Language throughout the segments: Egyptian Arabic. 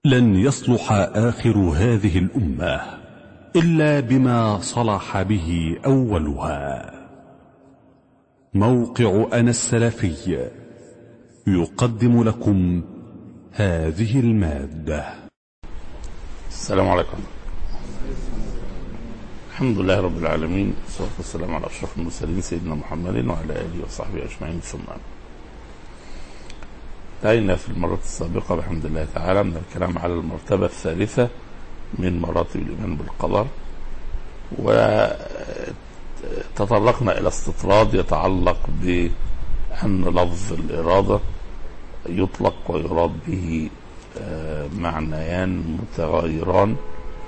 لن يصلح آخر هذه الأمة إلا بما صلح به أولها موقع أنا السلفي يقدم لكم هذه المادة السلام عليكم الحمد لله رب العالمين والصلاة والسلام على أشرف المرسلين سيدنا محمد وعلى آله وصحبه أجمعين ثم أما انتهينا في المرة السابقة بحمد الله تعالى من الكلام على المرتبة الثالثة من مراتب الإيمان بالقدر وتطرقنا إلى استطراد يتعلق بأن لفظ الإرادة يطلق ويراد به معنيان متغايران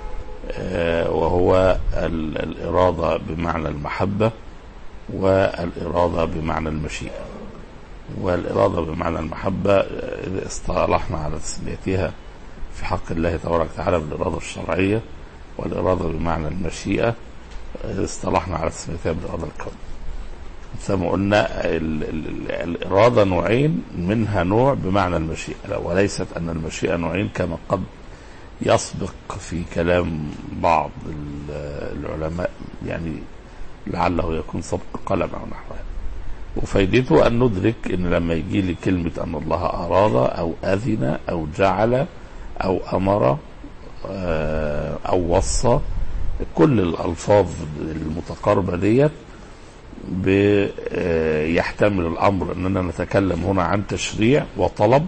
وهو الإرادة بمعنى المحبة والإرادة بمعنى المشيئة والإرادة بمعنى المحبة إذا اصطلحنا على تسميتها في حق الله تبارك وتعالى بالإرادة الشرعية والإرادة بمعنى المشيئة اصطلحنا على تسميتها بالإرادة الكونية زي ما قلنا ال ال الإرادة نوعين منها نوع بمعنى المشيئة وليست أن المشيئة نوعين كما قد يسبق في كلام بعض العلماء يعني لعله يكون سبق قلم أو نحوها وفايدته أن ندرك أن لما يجي لي كلمة أن الله أراد أو أذن أو جعل أو أمر أو وصى كل الألفاظ المتقاربة ديت يحتمل الأمر أننا نتكلم هنا عن تشريع وطلب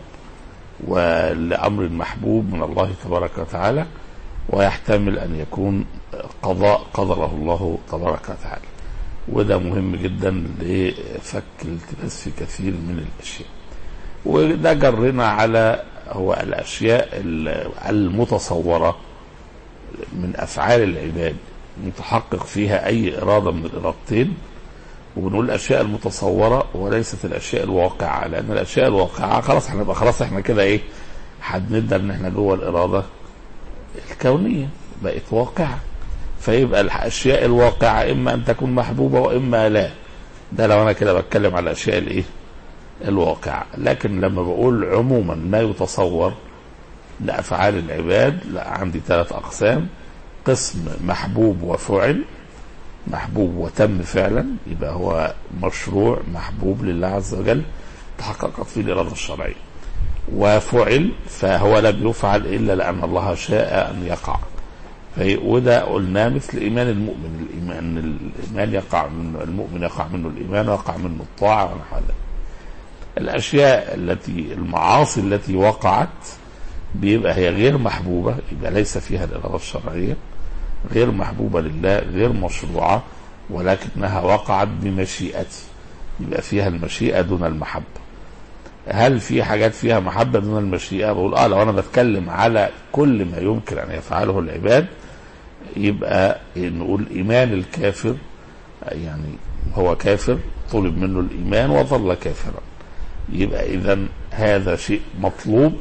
ولأمر محبوب من الله تبارك وتعالى ويحتمل أن يكون قضاء قدره الله تبارك وتعالى وده مهم جدا لفك الالتباس في كثير من الاشياء وده جرنا على هو الاشياء المتصوره من افعال العباد متحقق فيها اي اراده من الارادتين وبنقول الاشياء المتصوره وليست الاشياء الواقعه لان الاشياء الواقعه خلاص هنبقى خلاص احنا كده ايه هنبدا ان احنا جوه الاراده الكونيه بقت واقعه فيبقى الاشياء الواقعه اما ان تكون محبوبه واما لا ده لو انا كده بتكلم على الاشياء الايه الواقعه لكن لما بقول عموما ما يتصور لافعال العباد لا عندي ثلاث اقسام قسم محبوب وفعل محبوب وتم فعلا يبقى هو مشروع محبوب لله عز وجل تحققت فيه الاراده الشرعيه وفعل فهو لم يفعل الا لان الله شاء ان يقع وده قلناه مثل ايمان المؤمن الايمان الايمان يقع منه المؤمن يقع منه الايمان ويقع منه الطاعه ونحو ذلك الاشياء التي المعاصي التي وقعت بيبقى هي غير محبوبه يبقى ليس فيها الاراده الشرعيه غير محبوبه لله غير مشروعه ولكنها وقعت بمشيئته يبقى فيها المشيئه دون المحبه هل في حاجات فيها محبه دون المشيئه بقول اه لو انا بتكلم على كل ما يمكن ان يفعله العباد يبقى نقول ايمان الكافر يعني هو كافر طلب منه الايمان وظل كافرا يبقى اذا هذا شيء مطلوب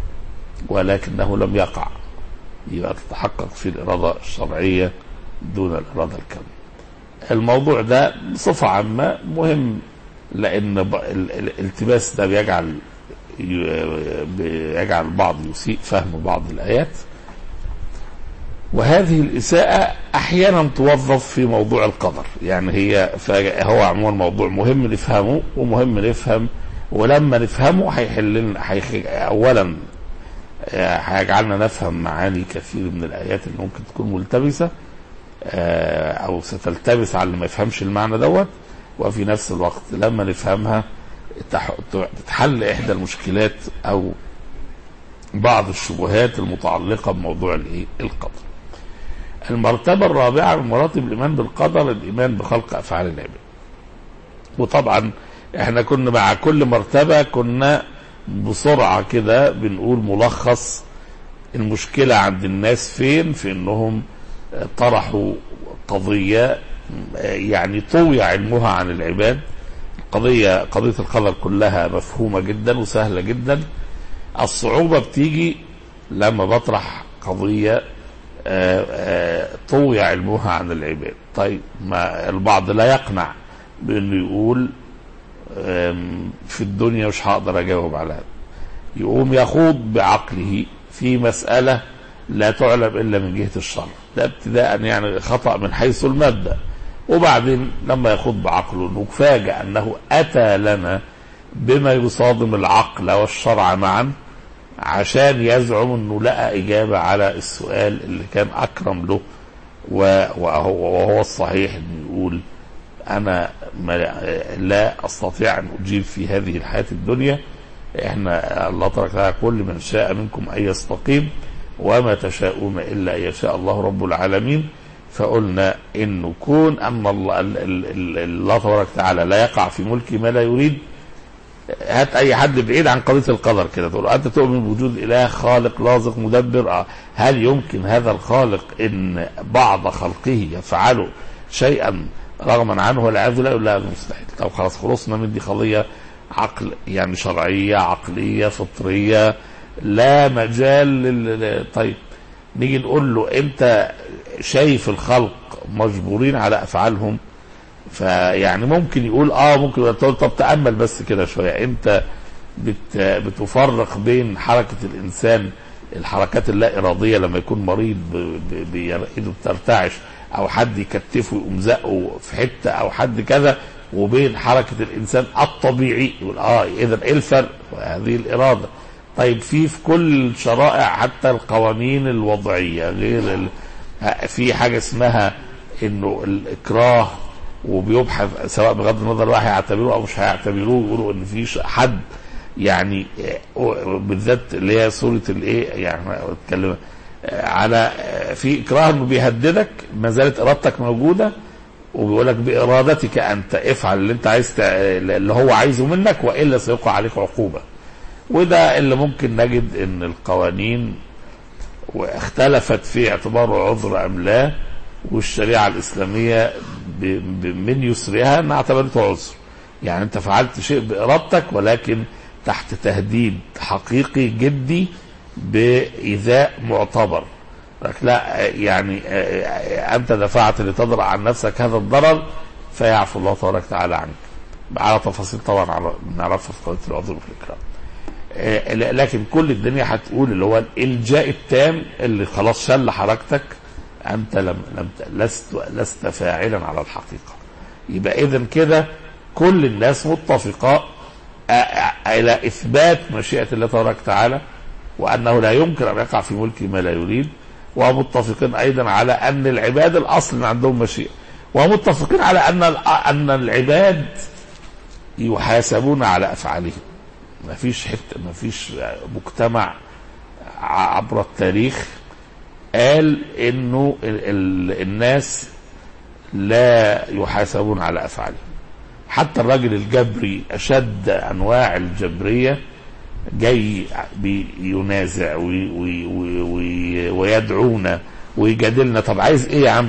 ولكنه لم يقع يبقى تتحقق في الاراده الشرعيه دون الاراده الكونيه الموضوع ده بصفه عامه مهم لان الالتباس ده بيجعل بيجعل البعض يسيء فهم بعض الايات وهذه الإساءة أحيانا توظف في موضوع القدر يعني هي هو عموما موضوع مهم نفهمه ومهم نفهم ولما نفهمه هيحل لنا أولا هيجعلنا نفهم معاني كثير من الآيات اللي ممكن تكون ملتبسة أو ستلتبس على اللي ما يفهمش المعنى دوت وفي نفس الوقت لما نفهمها تتحل إحدى المشكلات أو بعض الشبهات المتعلقة بموضوع الإيه؟ القدر المرتبة الرابعة من مراتب الإيمان بالقدر الإيمان بخلق أفعال العباد وطبعا احنا كنا مع كل مرتبة كنا بسرعة كده بنقول ملخص المشكلة عند الناس فين في انهم طرحوا قضية يعني طوي علمها عن العباد قضية قضية القدر كلها مفهومة جدا وسهلة جدا الصعوبة بتيجي لما بطرح قضية طوي علمها عن العباد طيب ما البعض لا يقنع بانه يقول في الدنيا مش هقدر اجاوب على هذا يقوم يخوض بعقله في مسألة لا تعلم إلا من جهة الشرع ده ابتداء يعني خطأ من حيث المبدأ وبعدين لما يخوض بعقله نفاجأ أنه أتى لنا بما يصادم العقل والشرع معا عشان يزعم أنه لقى إجابة على السؤال اللي كان أكرم له و- وهو, وهو الصحيح أنه يقول أنا ما- لا أستطيع أن أجيب في هذه الحياة الدنيا احنا الله تبارك وتعالى كل من شاء منكم ان يستقيم وما تشاءون الا ان يشاء الله رب العالمين فقلنا انه كون ان الله, ال- ال- ال- الله تبارك وتعالى لا يقع في ملكه ما لا يريد هات اي حد بعيد عن قضيه القدر كده تقول له انت تؤمن بوجود اله خالق رازق مدبر آه. هل يمكن هذا الخالق ان بعض خلقه يفعل شيئا رغما عنه والعياذ بالله يقول لا هذا مستحيل طب خلاص خلصنا من دي قضيه عقل يعني شرعيه عقليه فطريه لا مجال لل... ل- طيب نيجي نقول له انت شايف الخلق مجبورين على افعالهم فيعني ممكن يقول اه ممكن يقول طب طب تامل بس كده شويه انت بت بتفرق بين حركه الانسان الحركات اللا اراديه لما يكون مريض ب- ب- ب- ايده بترتعش او حد يكتفه يقوم زقه في حته او حد كذا وبين حركه الانسان الطبيعي يقول اه اذا ايه الفرق؟ هذه الاراده طيب في في كل الشرائع حتى القوانين الوضعيه غير ال... في حاجه اسمها انه الاكراه وبيبحث سواء بغض النظر بقى هيعتبروه او مش هيعتبروه يقولوا ان في ش- حد يعني آه، بالذات اللي هي سوره الايه يعني احنا اتكلم آه، على آه، في اكراه انه بيهددك ما زالت ارادتك موجوده وبيقول لك بارادتك انت افعل اللي انت عايز تع- اللي هو عايزه منك والا سيقع عليك عقوبه وده اللي ممكن نجد ان القوانين واختلفت في اعتباره عذر ام لا والشريعه الاسلاميه ب- ب- من يسرها انها اعتبرته عذر يعني انت فعلت شيء بارادتك ولكن تحت تهديد حقيقي جدي بايذاء معتبر لك لا يعني آه، آه، انت دفعت لتدرأ عن نفسك هذا الضرر فيعفو الله تبارك وتعالى عنك على تفاصيل طبعا على- نعرفها في قضيه العذر والاكرام آه، ل- لكن كل الدنيا هتقول اللي هو الالجاء التام اللي خلاص شل حركتك انت لم لم ت- لست لست فاعلا على الحقيقه يبقى اذا كده كل الناس متفقه آه، آه، الى اثبات مشيئه الله تبارك وتعالى وانه لا يمكن ان يقع في ملكه ما لا يريد ومتفقين ايضا على ان العباد الاصل ان عندهم مشيئه ومتفقين على ان ال- ان العباد يحاسبون على افعالهم ما فيش حته ما فيش مجتمع ع- عبر التاريخ قال انه ال ال الناس لا يحاسبون على افعالهم حتى الراجل الجبري اشد انواع الجبريه جاي بينازع وي وي وي وي ويدعونا ويجادلنا طب عايز ايه يا عم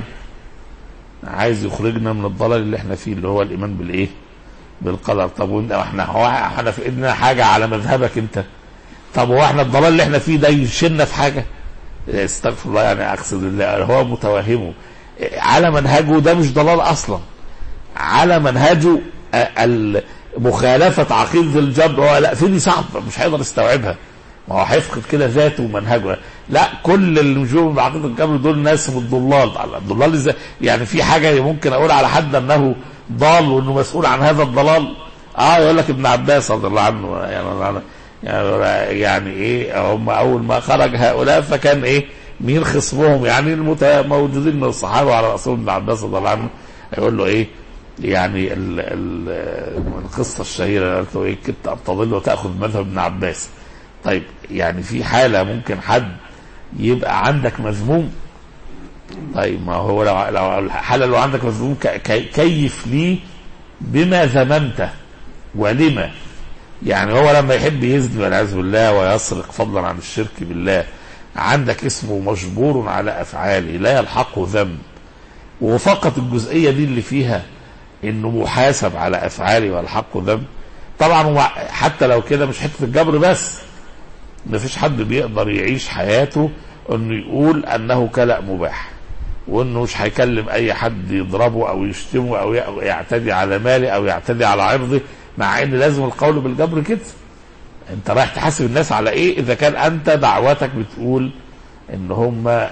عايز يخرجنا من الضلال اللي احنا فيه اللي هو الايمان بالايه بالقدر طب وانت احنا هو احنا في ايدنا حاجه على مذهبك انت طب هو احنا الضلال اللي احنا فيه ده يشيلنا في حاجه استغفر الله يعني اقصد الله هو متوهمه على منهجه ده مش ضلال اصلا على منهجه ال- مخالفة عقيدة الجبر هو لا في دي صعبة مش هيقدر يستوعبها ما هو هيفقد كده ذاته ومنهجه لا كل اللي مش بيؤمنوا بعقيدة الجبر دول ناس من الضلال الضلال ازاي يعني في حاجة ممكن اقول على حد انه ضال وانه مسؤول عن هذا الضلال اه يقول لك ابن عباس رضي الله عنه يعني يعني, يعني ايه هم اول ما خرج هؤلاء فكان ايه مين خصمهم يعني الموجودين من الصحابه وعلى راسهم ابن عباس رضي الله عنه يقول له ايه يعني ال ال القصه الشهيره قالت له ايه كنت تضل وتاخذ مذهب ابن عباس طيب يعني في حاله ممكن حد يبقى عندك مذموم طيب ما هو لو لو الحاله لو عندك مذموم ك- كي- كيف لي بما ذممته ولما يعني هو لما يحب يزني والعياذ بالله ويسرق فضلا عن الشرك بالله عندك اسمه مجبور على افعاله لا يلحقه ذنب وفقط الجزئيه دي اللي فيها انه محاسب على افعاله ويلحقه ذنب طبعا هو حتى لو كده مش حته الجبر بس مفيش حد بيقدر يعيش حياته انه يقول انه كلأ مباح وانه مش هيكلم اي حد يضربه او يشتمه او يعتدي على ماله او يعتدي على عرضه مع ان لازم القول بالجبر كده انت رايح تحاسب الناس على ايه اذا كان انت دعوتك بتقول ان هم ال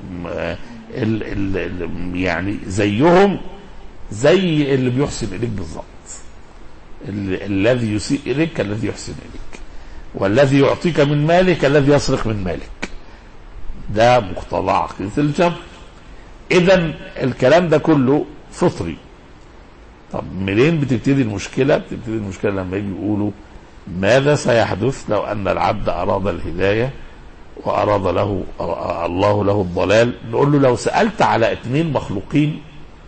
ال ال يعني زيهم زي اللي بيحسن اليك بالظبط ال- الذي يسيء اليك الذي يحسن اليك والذي يعطيك من مالك الذي يسرق من مالك ده مقتضى عقيده الجبر اذا الكلام ده كله فطري طب منين بتبتدي المشكله بتبتدي المشكله لما يجي يقولوا ماذا سيحدث لو ان العبد اراد الهدايه واراد له الله له الضلال نقول له لو سالت على اثنين مخلوقين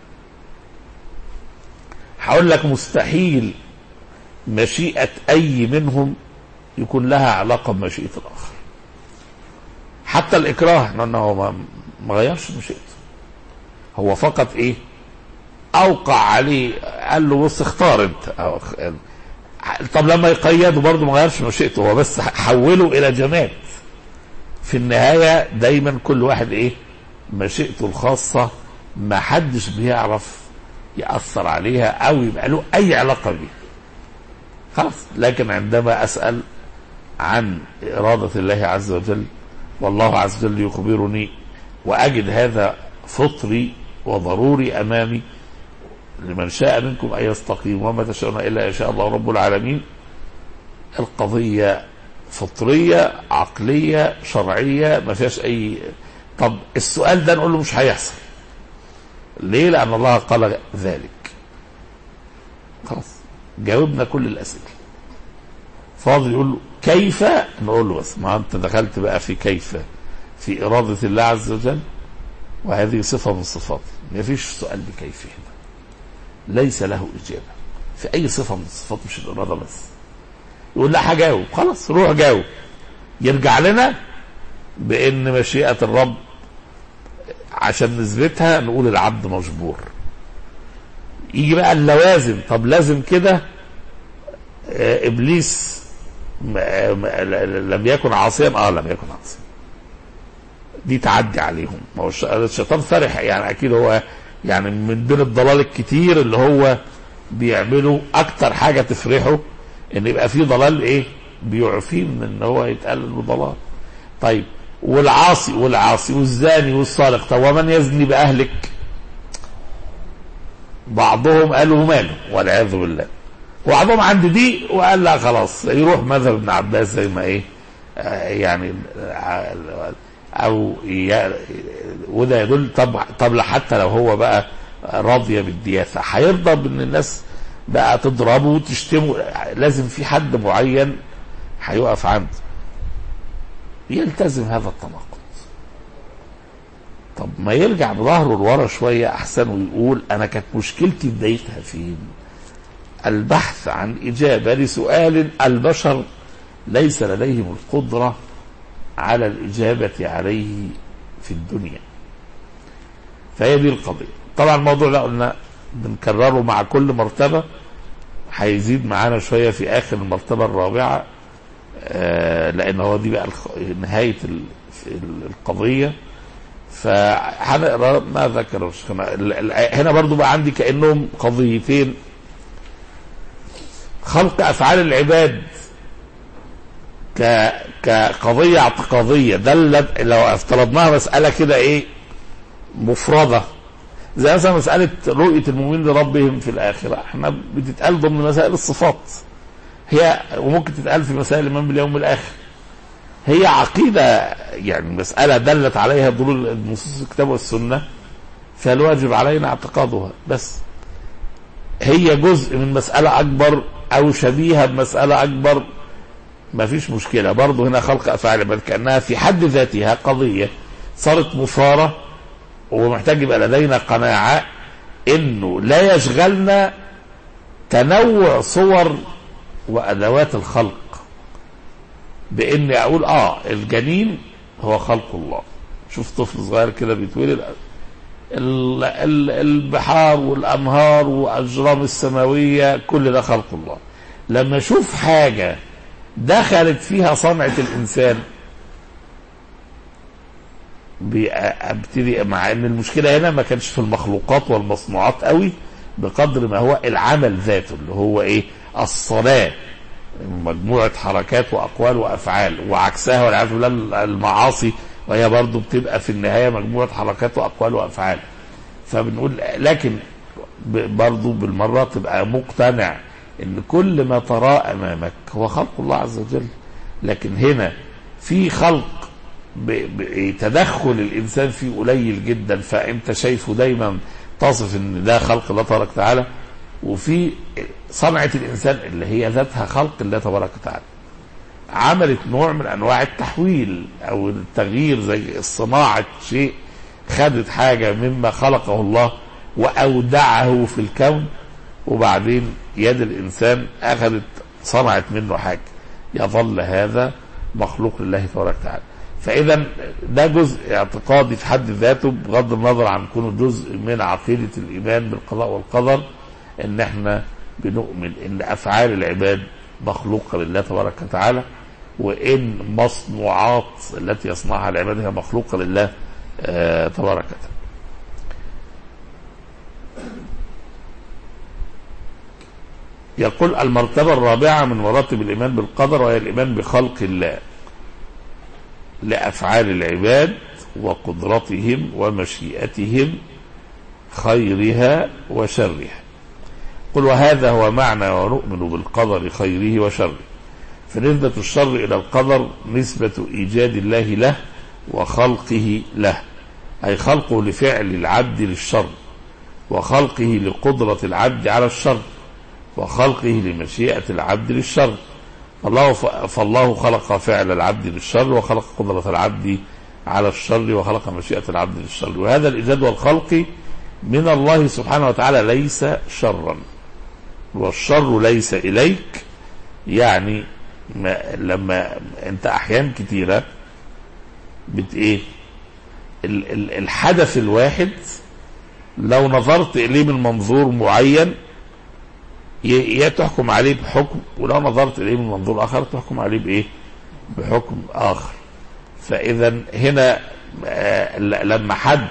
هقول لك مستحيل مشيئه اي منهم يكون لها علاقه بمشيئه الاخر حتى الاكراه احنا قلنا هو ما ما غيرش مشيئته هو فقط ايه اوقع عليه قال له بص اختار انت أو طب لما يقيده برضه ما غيرش مشيئته هو بس حوله الى جماد في النهايه دايما كل واحد ايه مشيئته الخاصه ما حدش بيعرف ياثر عليها او يبقى له اي علاقه بيها خلاص لكن عندما اسال عن اراده الله عز وجل والله عز وجل يخبرني واجد هذا فطري وضروري امامي لمن شاء منكم ان يستقيم وما تشاءون الا ان شاء الله رب العالمين القضيه فطريه عقليه شرعيه ما فيهاش اي طب السؤال ده نقول له مش هيحصل ليه لان الله قال ذلك خلاص جاوبنا كل الاسئله فاضل يقول له كيف نقول له بس ما انت دخلت بقى في كيف في اراده الله عز وجل وهذه صفه من صفاته ما فيش سؤال بكيف هنا ليس له اجابه في اي صفه من الصفات مش الاراده بس يقول لا هجاوب خلاص روح جاوب يرجع لنا بان مشيئه الرب عشان نثبتها نقول العبد مجبور يجي بقى اللوازم طب لازم كده آه، ابليس م- م- لم يكن عاصيا اه لم يكن عاصيا دي تعدي عليهم ما هو الش- الشيطان فرح يعني اكيد هو يعني من بين الضلال الكتير اللي هو بيعمله اكتر حاجه تفرحه ان يبقى في ضلال ايه بيعفيه من ان هو يتقال له ضلال طيب والعاصي والعاصي والزاني والسارق طب ومن يزني باهلك بعضهم قالوا ماله والعياذ بالله وبعضهم عند دي وقال لا خلاص يروح مذهب ابن عباس زي ما ايه آه، يعني آه، او ي- وده يدل طب طب حتى لو هو بقى راضيه بالدياثه هيرضى بان الناس بقى تضربه وتشتمه لازم في حد معين هيقف عنده يلتزم هذا التناقض طب ما يرجع بظهره لورا شويه احسن ويقول انا كانت مشكلتي بدايتها فين البحث عن اجابه لسؤال البشر ليس لديهم القدره على الاجابه عليه في الدنيا فهي دي القضيه طبعا الموضوع ده قلنا بنكرره مع كل مرتبه هيزيد معانا شويه في اخر المرتبه الرابعه آه لان هو دي بقى الخ- نهايه ال- ال- القضيه فهنقرا ما ذكر الشيخنا ال- ال- هنا برضو بقى عندي كانهم قضيتين خلق افعال العباد ك كقضيه اعتقاديه دلت لو افترضناها مساله كده ايه مفرده زي مثلا مساله رؤيه المؤمنين لربهم في الاخره احنا بتتقال ضمن مسائل الصفات هي وممكن تتقال في مسائل الايمان باليوم الاخر هي عقيده يعني مساله دلت عليها دلول نصوص الكتاب والسنه فالواجب علينا اعتقادها بس هي جزء من مساله اكبر او شبيهه بمساله اكبر ما فيش مشكله برضه هنا خلق افعال العباد كانها في حد ذاتها قضيه صارت مثاره ومحتاج يبقى لدينا قناعه انه لا يشغلنا تنوع صور وادوات الخلق باني اقول اه الجنين هو خلق الله شوف طفل صغير كده بيتولد ال- ال- البحار والانهار واجرام السماويه كل ده خلق الله لما اشوف حاجه دخلت فيها صنعه الانسان بي- ابتدي مع ان المشكله هنا ما كانش في المخلوقات والمصنوعات قوي بقدر ما هو العمل ذاته اللي هو ايه الصلاه مجموعة حركات وأقوال وأفعال وعكسها والعياذ بالله المعاصي وهي برضو بتبقى في النهاية مجموعة حركات وأقوال وأفعال فبنقول لكن ب- برضو بالمرة تبقى مقتنع ان كل ما تراه امامك هو خلق الله عز وجل لكن هنا في خلق ب- ب- تدخل الانسان فيه قليل جدا فانت شايفه دايما تصف ان ده خلق الله تبارك وتعالى وفي صنعة الانسان اللي هي ذاتها خلق الله تبارك وتعالى عملت نوع من انواع التحويل او التغيير زي صناعة شيء خدت حاجة مما خلقه الله واودعه في الكون وبعدين يد الانسان اخذت صنعت منه حاجه يظل هذا مخلوق لله تبارك وتعالى فاذا ده جزء اعتقادي في حد ذاته بغض النظر عن كونه جزء من عقيده الايمان بالقضاء والقدر ان احنا بنؤمن ان افعال العباد مخلوقه لله تبارك وتعالى وان مصنوعات التي يصنعها العباد هي مخلوقه لله آه تبارك وتعالى يقول المرتبة الرابعة من مراتب الإيمان بالقدر وهي الإيمان بخلق الله لأفعال العباد وقدرتهم ومشيئتهم خيرها وشرها قل وهذا هو معنى ونؤمن بالقدر خيره وشره فنسبة الشر إلى القدر نسبة إيجاد الله له وخلقه له أي خلقه لفعل العبد للشر وخلقه لقدرة العبد على الشر وخلقه لمشيئة العبد للشر فالله, فالله خلق فعل العبد للشر وخلق قدرة العبد على الشر وخلق مشيئة العبد للشر وهذا الإيجاد والخلق من الله سبحانه وتعالى ليس شرا والشر ليس إليك يعني ما لما انت احيان كتيرة بت ايه ال- ال- الحدث الواحد لو نظرت اليه من منظور معين ي- يا تحكم عليه بحكم ولو نظرت اليه من منظور اخر تحكم عليه بايه بحكم اخر فاذا هنا آه، ل- لما حد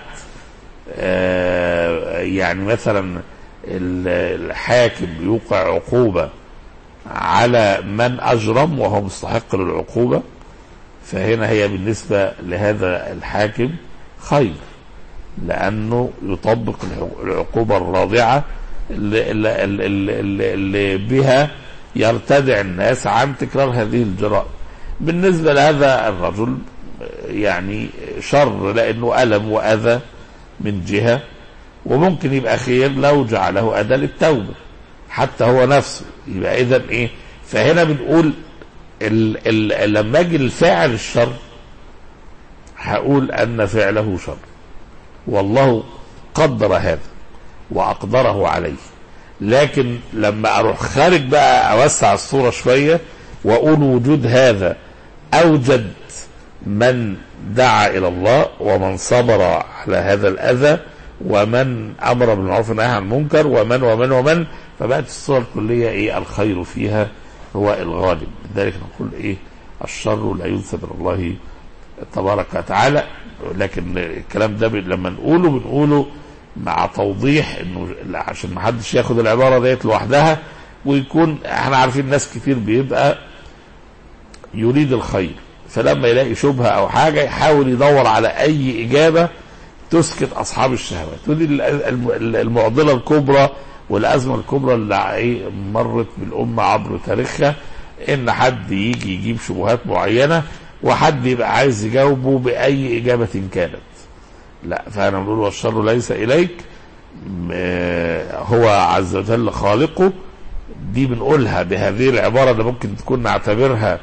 آه، يعني مثلا ال- الحاكم يوقع عقوبة على من أجرم وهو مستحق للعقوبة فهنا هي بالنسبة لهذا الحاكم خير لأنه يطبق الحق- العقوبة الراضعة اللي, اللي, اللي, اللي, اللي بها يرتدع الناس عن تكرار هذه الجرائم بالنسبة لهذا الرجل يعني شر لأنه ألم وأذى من جهة وممكن يبقى خير لو جعله أداة للتوبة حتى هو نفسه يبقى إذا إيه فهنا بنقول ال ال لما أجي الفاعل الشر هقول أن فعله شر والله قدر هذا وأقدره عليه لكن لما أروح خارج بقى أوسع الصورة شوية وأقول وجود هذا أوجد من دعا إلى الله ومن صبر على هذا الأذى ومن أمر بالمعروف ونهى عن المنكر ومن ومن ومن فبقت الصورة الكلية إيه الخير فيها هو الغالب لذلك نقول إيه الشر لا ينسب إلى الله تبارك وتعالى لكن الكلام ده ب- لما نقوله بنقوله مع توضيح انه لا، عشان ما حدش ياخد العباره ديت لوحدها ويكون احنا عارفين ناس كتير بيبقى يريد الخير فلما يلاقي شبهه او حاجه يحاول يدور على اي اجابه تسكت اصحاب الشهوات ودي ال- الم- المعضله الكبرى والازمه الكبرى اللي إيه مرت بالامه عبر تاريخها ان حد يجي يجيب شبهات معينه وحد يبقى عايز يجاوبه باي اجابه كانت لا فانا بنقول والشر ليس اليك م- هو عز وجل خالقه دي بنقولها بهذه العباره اللي ممكن تكون نعتبرها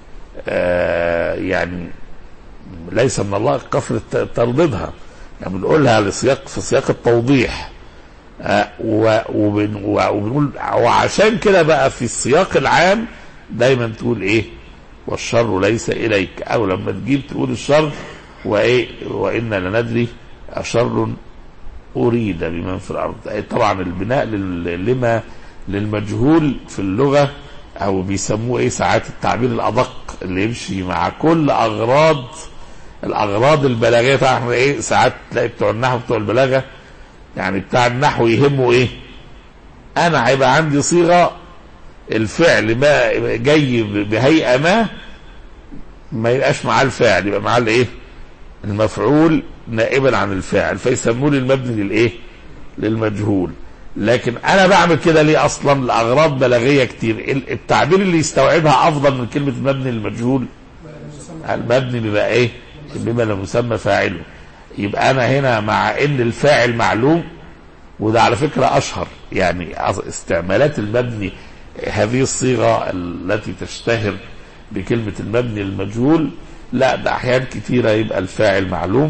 آه، يعني ليس من الله كفر الت- ترديدها يعني بنقولها لسياق في سياق التوضيح آه، و- وبن- و- وبنقول وعشان كده بقى في السياق العام دايما تقول ايه والشر ليس اليك او لما تجيب تقول الشر وايه وانا لندري اشر اريد بمن في الارض أي طبعا البناء لل- لما للمجهول في اللغه او بيسموه ايه ساعات التعبير الادق اللي يمشي مع كل اغراض الاغراض البلاغيه طبعا احنا ايه ساعات تلاقي بتوع النحو بتوع البلاغه يعني بتاع النحو يهمه ايه انا هيبقى عندي صيغه الفعل ما جاي بهيئه ما ما يبقاش معاه الفاعل يبقى معاه الايه المفعول نائبا عن الفاعل فيسموه المبني للايه للمجهول لكن انا بعمل كده ليه اصلا لاغراض بلاغيه كتير التعبير اللي يستوعبها افضل من كلمه مبني للمجهول المبني بيبقى ايه بما لم يسمى فاعله يبقى انا هنا مع ان الفاعل معلوم وده على فكره اشهر يعني استعمالات المبني هذه الصيغه التي تشتهر بكلمه المبني للمجهول لا ده احيان كثيره يبقى الفاعل معلوم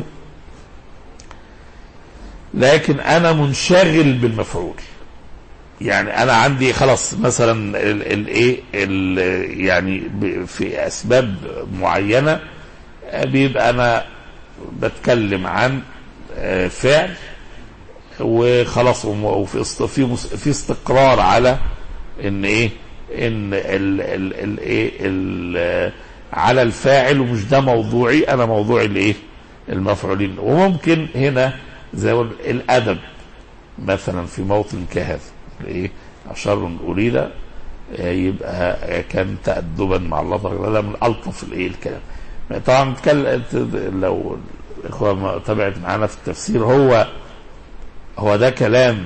لكن انا منشغل بالمفعول يعني انا عندي خلاص مثلا الايه يعني في اسباب معينه بيبقى انا بتكلم عن فعل وخلاص وفي في في استقرار على ان ايه ان ال ال ال ايه ال على الفاعل ومش ده موضوعي انا موضوعي الايه المفعولين وممكن هنا زي الادب مثلا في موطن كهذا ايه شر اريد يبقى كان تأدبا مع الله ده من الطف الايه الكلام طبعا نتكلم لو الاخوه تابعت معانا في التفسير هو هو ده كلام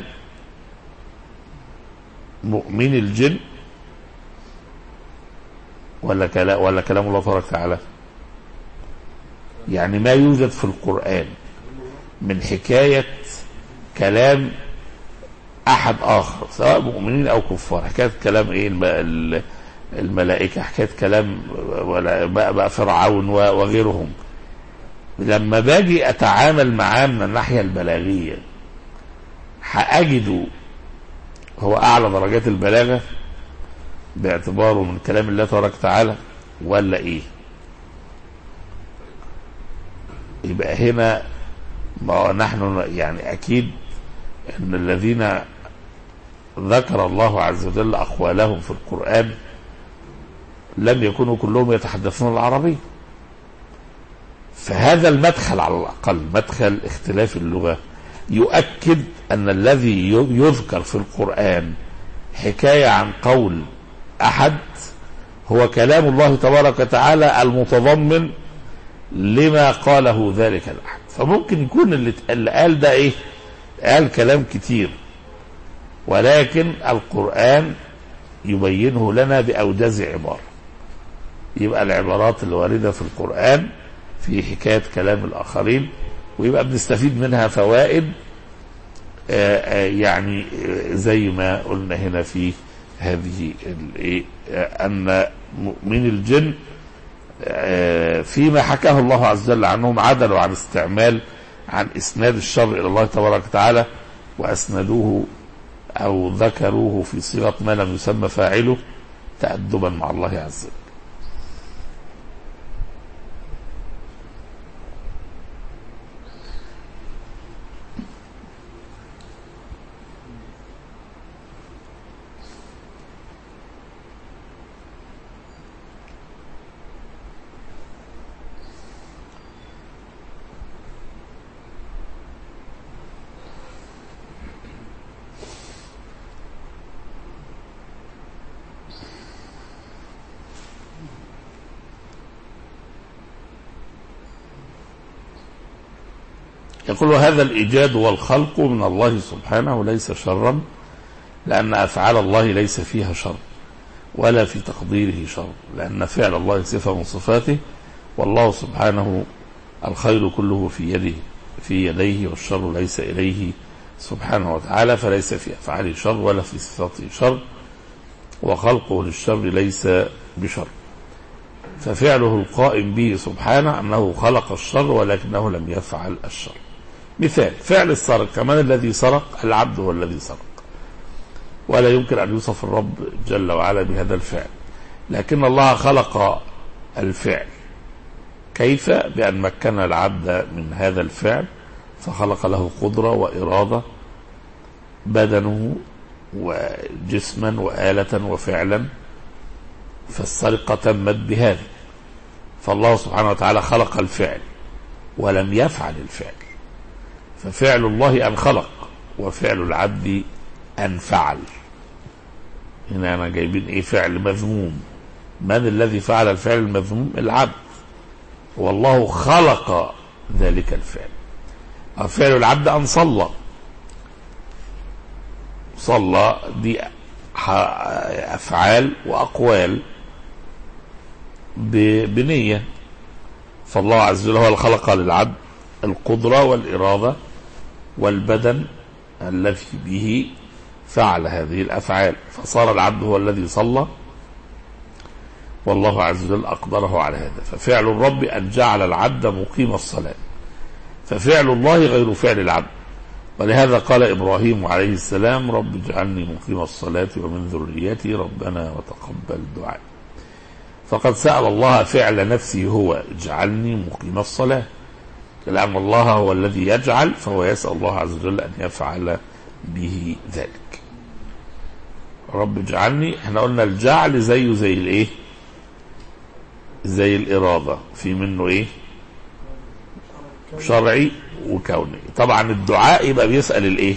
مؤمن الجن ولا كلام ولا كلام الله تبارك وتعالى يعني ما يوجد في القرآن من حكاية كلام أحد آخر سواء مؤمنين أو كفار حكاية كلام إيه الملائكة حكاية كلام بقى فرعون وغيرهم لما باجي أتعامل معاه من الناحية البلاغية هأجده هو أعلى درجات البلاغة باعتباره من كلام الله تبارك وتعالى ولا إيه؟ يبقى هنا ما نحن يعني أكيد أن الذين ذكر الله عز وجل أقوالهم في القرآن لم يكونوا كلهم يتحدثون العربية فهذا المدخل على الأقل مدخل اختلاف اللغة يؤكد أن الذي يذكر في القرآن حكاية عن قول أحد هو كلام الله تبارك وتعالى المتضمن لما قاله ذلك الأحد فممكن يكون اللي, اللي قال ده إيه قال كلام كتير ولكن القرآن يبينه لنا بأوجز عبارة يبقى العبارات اللي واردة في القرآن في حكاية كلام الآخرين ويبقى بنستفيد منها فوائد يعني زي ما قلنا هنا في هذه أن مؤمن الجن فيما حكاه الله عز وجل عنهم عدلوا عن استعمال عن إسناد الشر إلى الله تبارك وتعالى وأسندوه أو ذكروه في صيغة ما لم يسمى فاعله تأدبا مع الله عز وجل يقول هذا الإيجاد والخلق من الله سبحانه ليس شرا لأن أفعال الله ليس فيها شر ولا في تقديره شر لأن فعل الله صفة من صفاته والله سبحانه الخير كله في يده في يديه والشر ليس إليه سبحانه وتعالى فليس في أفعاله شر ولا في صفاته شر وخلقه للشر ليس بشر ففعله القائم به سبحانه أنه خلق الشر ولكنه لم يفعل الشر مثال فعل السرق كمان الذي سرق العبد هو الذي سرق ولا يمكن أن يوصف الرب جل وعلا بهذا الفعل لكن الله خلق الفعل كيف بأن مكن العبد من هذا الفعل فخلق له قدرة وإرادة بدنه وجسما وآلة وفعلا فالسرقة تمت بهذا فالله سبحانه وتعالى خلق الفعل ولم يفعل الفعل ففعل الله أن خلق وفعل العبد أن فعل هنا انا جايبين ايه فعل مذموم من الذي فعل الفعل المذموم العبد والله خلق ذلك الفعل فعل العبد ان صلى صلى دي افعال واقوال بنيه فالله عز وجل هو اللي خلق للعبد القدره والاراده والبدن الذي به فعل هذه الافعال فصار العبد هو الذي صلى والله عز وجل اقدره على هذا ففعل الرب ان جعل العبد مقيم الصلاه ففعل الله غير فعل العبد ولهذا قال ابراهيم عليه السلام رب اجعلني مقيم الصلاه ومن ذريتي ربنا وتقبل دعائي فقد سال الله فعل نفسه هو اجعلني مقيم الصلاه لأن الله هو الذي يجعل فهو يسأل الله عز وجل أن يفعل به ذلك رب اجعلني احنا قلنا الجعل زيه زي الايه زي الإرادة في منه ايه شرعي وكوني طبعا الدعاء يبقى بيسأل الايه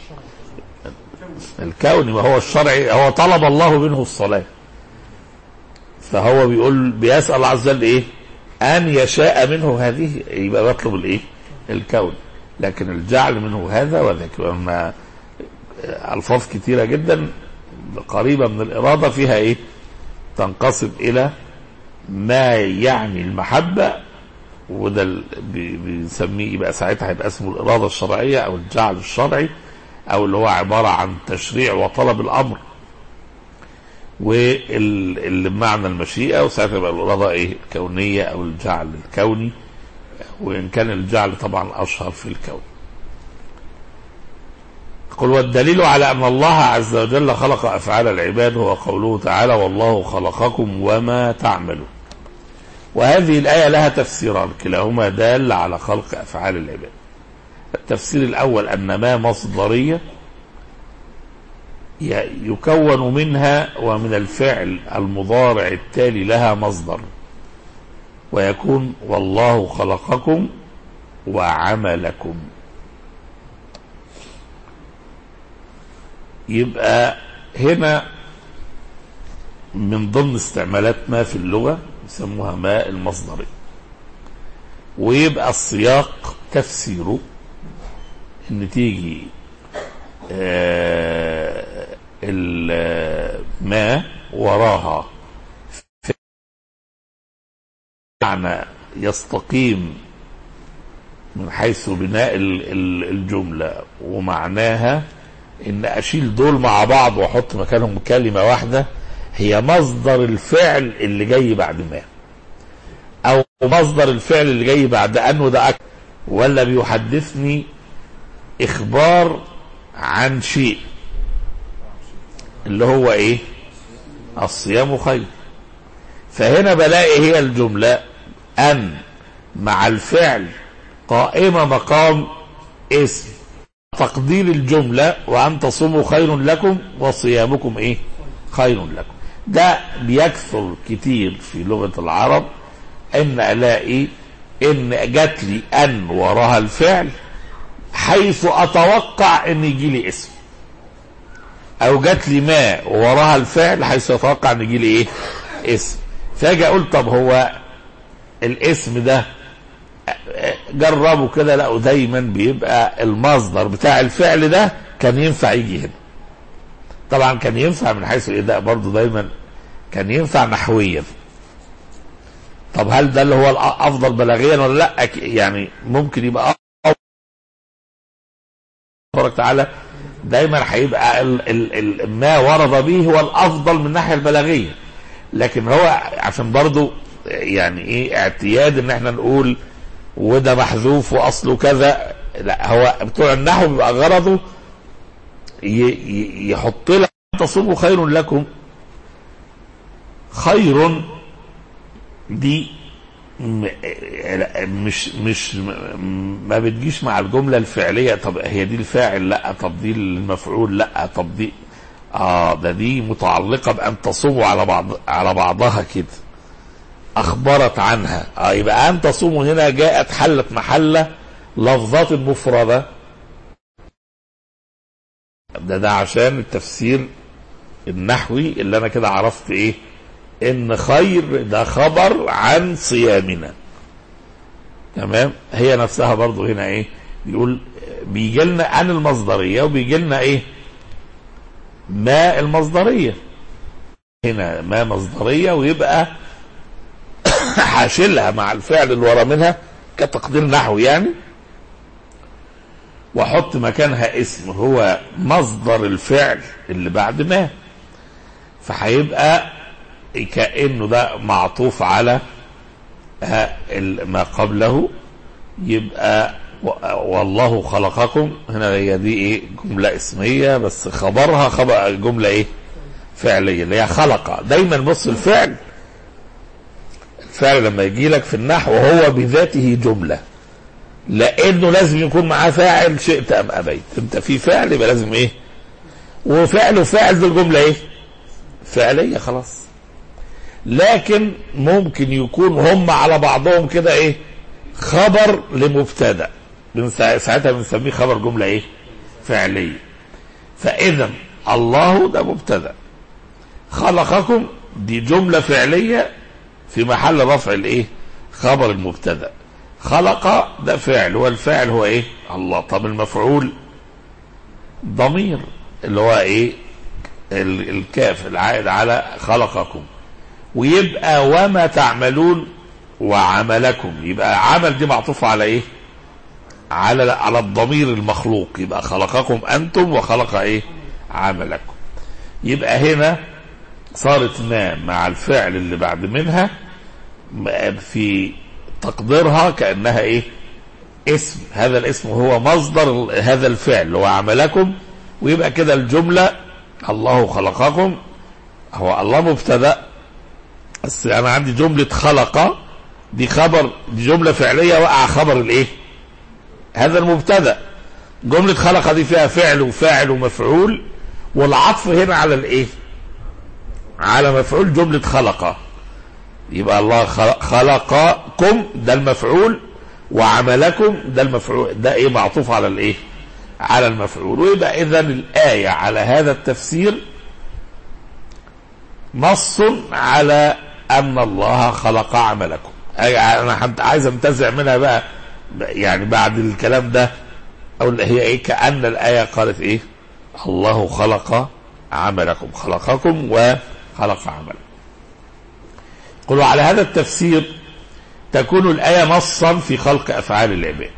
الكوني ما هو الشرعي هو طلب الله منه الصلاة فهو بيقول بيسأل الله عز وجل ايه ان يشاء منه هذه يبقى بيطلب الايه الكون لكن الجعل منه هذا وذاك ما الفاظ كثيره جدا قريبه من الاراده فيها ايه تنقسم الى ما يعني المحبه وده بنسميه يبقى ساعتها هيبقى اسمه الاراده الشرعيه او الجعل الشرعي او اللي هو عباره عن تشريع وطلب الامر واللي بمعنى المشيئة وساعتها يبقى الإرادة إيه الكونية أو الجعل الكوني وإن كان الجعل طبعا أشهر في الكون قل والدليل على أن الله عز وجل خلق أفعال العباد هو قوله تعالى والله خلقكم وما تعملون وهذه الآية لها تفسيران كلاهما دال على خلق أفعال العباد التفسير الأول أن ما مصدرية يكون منها ومن الفعل المضارع التالي لها مصدر ويكون والله خلقكم وعملكم يبقى هنا من ضمن استعمالات ما في اللغة يسموها ما المصدري ويبقى السياق تفسيره ان تيجي آه ما وراها معنى يستقيم من حيث بناء الجملة ومعناها ان اشيل دول مع بعض واحط مكانهم كلمة واحدة هي مصدر الفعل اللي جاي بعد ما او مصدر الفعل اللي جاي بعد ان وده أكثر ولا بيحدثني اخبار عن شيء اللي هو ايه الصيام خير فهنا بلاقي هي الجملة ان مع الفعل قائمة مقام اسم تقدير الجملة وأن تصوموا خير لكم وصيامكم إيه خير لكم ده بيكثر كتير في لغة العرب إن ألاقي إن جات لي أن وراها الفعل حيث أتوقع إن يجي لي اسم أو جات لي ما وراها الفعل حيث أتوقع إن يجي لي إيه اسم فاجي أقول طب هو الاسم ده جربوا كده لقوا دايما بيبقى المصدر بتاع الفعل ده كان ينفع يجي هنا طبعا كان ينفع من حيث الاداء برضه دايما كان ينفع نحويا طب هل ده اللي هو الافضل بلاغيا ولا لا يعني ممكن يبقى تبارك تعالى دايما هيبقى ال ال ال ما ورد به هو الافضل من الناحيه البلاغيه لكن هو عشان برضه يعني ايه اعتياد ان احنا نقول وده محذوف واصله كذا لا هو بتوع النحو بيبقى غرضه يحط لك تصوموا خير لكم خير دي مش مش ما بتجيش مع الجملة الفعلية طب هي دي الفاعل لا طب دي المفعول لا طب دي اه ده دي متعلقة بأن تصوموا على بعض على بعضها كده أخبرت عنها آه يبقى أن تصوموا هنا جاءت حلت محل لفظات مفردة ده ده عشان التفسير النحوي اللي انا كده عرفت ايه ان خير ده خبر عن صيامنا تمام هي نفسها برضو هنا ايه بيقول بيجي لنا عن المصدريه وبيجي لنا ايه ما المصدريه هنا ما مصدريه ويبقى حاشلها مع الفعل اللي ورا منها كتقدير نحوي يعني واحط مكانها اسم هو مصدر الفعل اللي بعد ما فهيبقى كانه ده معطوف على ها ال- ما قبله يبقى و- والله خلقكم هنا هي دي ايه جمله اسميه بس خبرها خبر جمله ايه فعليه اللي هي خلق دايما بص الفعل الفعل لما يجي لك في النحو هو بذاته جمله لانه لازم يكون معاه فاعل شئت ام ابيت انت في فعل يبقى لازم ايه وفعل وفاعل دي الجمله ايه فعليه خلاص لكن ممكن يكون هم على بعضهم كده ايه خبر لمبتدا من سا- ساعتها بنسميه خبر جمله ايه فعليه فاذا الله ده مبتدا خلقكم دي جمله فعليه في محل رفع الايه خبر المبتدا خلق ده فعل والفاعل هو ايه الله طب المفعول ضمير اللي هو ايه ال- الكاف العائد على خلقكم ويبقى وما تعملون وعملكم يبقى عمل دي معطوفة على ايه على على الضمير المخلوق يبقى خلقكم انتم وخلق ايه عملكم يبقى هنا صارت ما مع الفعل اللي بعد منها م- في تقديرها كأنها ايه اسم هذا الاسم هو مصدر ال- هذا الفعل اللي هو عملكم ويبقى كده الجملة الله خلقكم هو الله مبتدأ بس انا عندي جملة خلق دي خبر دي جملة فعلية وقع خبر الايه هذا المبتدأ جملة خلق دي فيها فعل وفاعل ومفعول والعطف هنا على الايه على مفعول جملة خلق يبقى الله خلق خلقكم ده المفعول وعملكم ده المفعول ده ايه معطوف على الايه على المفعول ويبقى اذا الآية على هذا التفسير نص على ان الله خلق عملكم أي- انا حت- عايز انتزع منها بقى يعني بعد الكلام ده او اللي هي ايه كأن الآية قالت ايه الله خلق عملكم خلقكم وخلق عملكم قلوا على هذا التفسير تكون الآية نصا في خلق أفعال العباد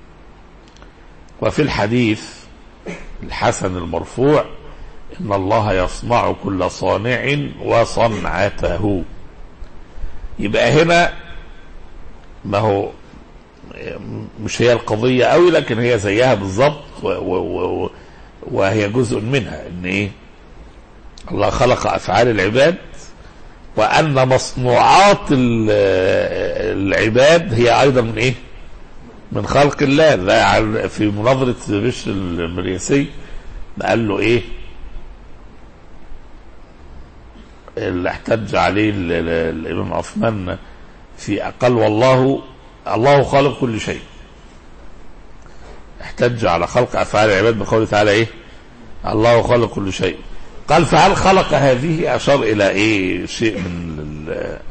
وفي الحديث الحسن المرفوع إن الله يصنع كل صانع وصنعته يبقى هنا ما هو مش هي القضية قوي لكن هي زيها بالظبط و- و- و- وهي جزء منها ان ايه الله خلق افعال العباد وان مصنوعات ال- العباد هي ايضا من ايه من خلق الله ده عن- في مناظرة بشر المريسي قال له ايه اللي احتج عليه ال- ال- الامام عثمان في قال والله الله خالق كل شيء احتج على خلق افعال العباد بقوله تعالى ايه الله خالق كل شيء قال فهل خلق هذه اشار الى ايه شيء من ال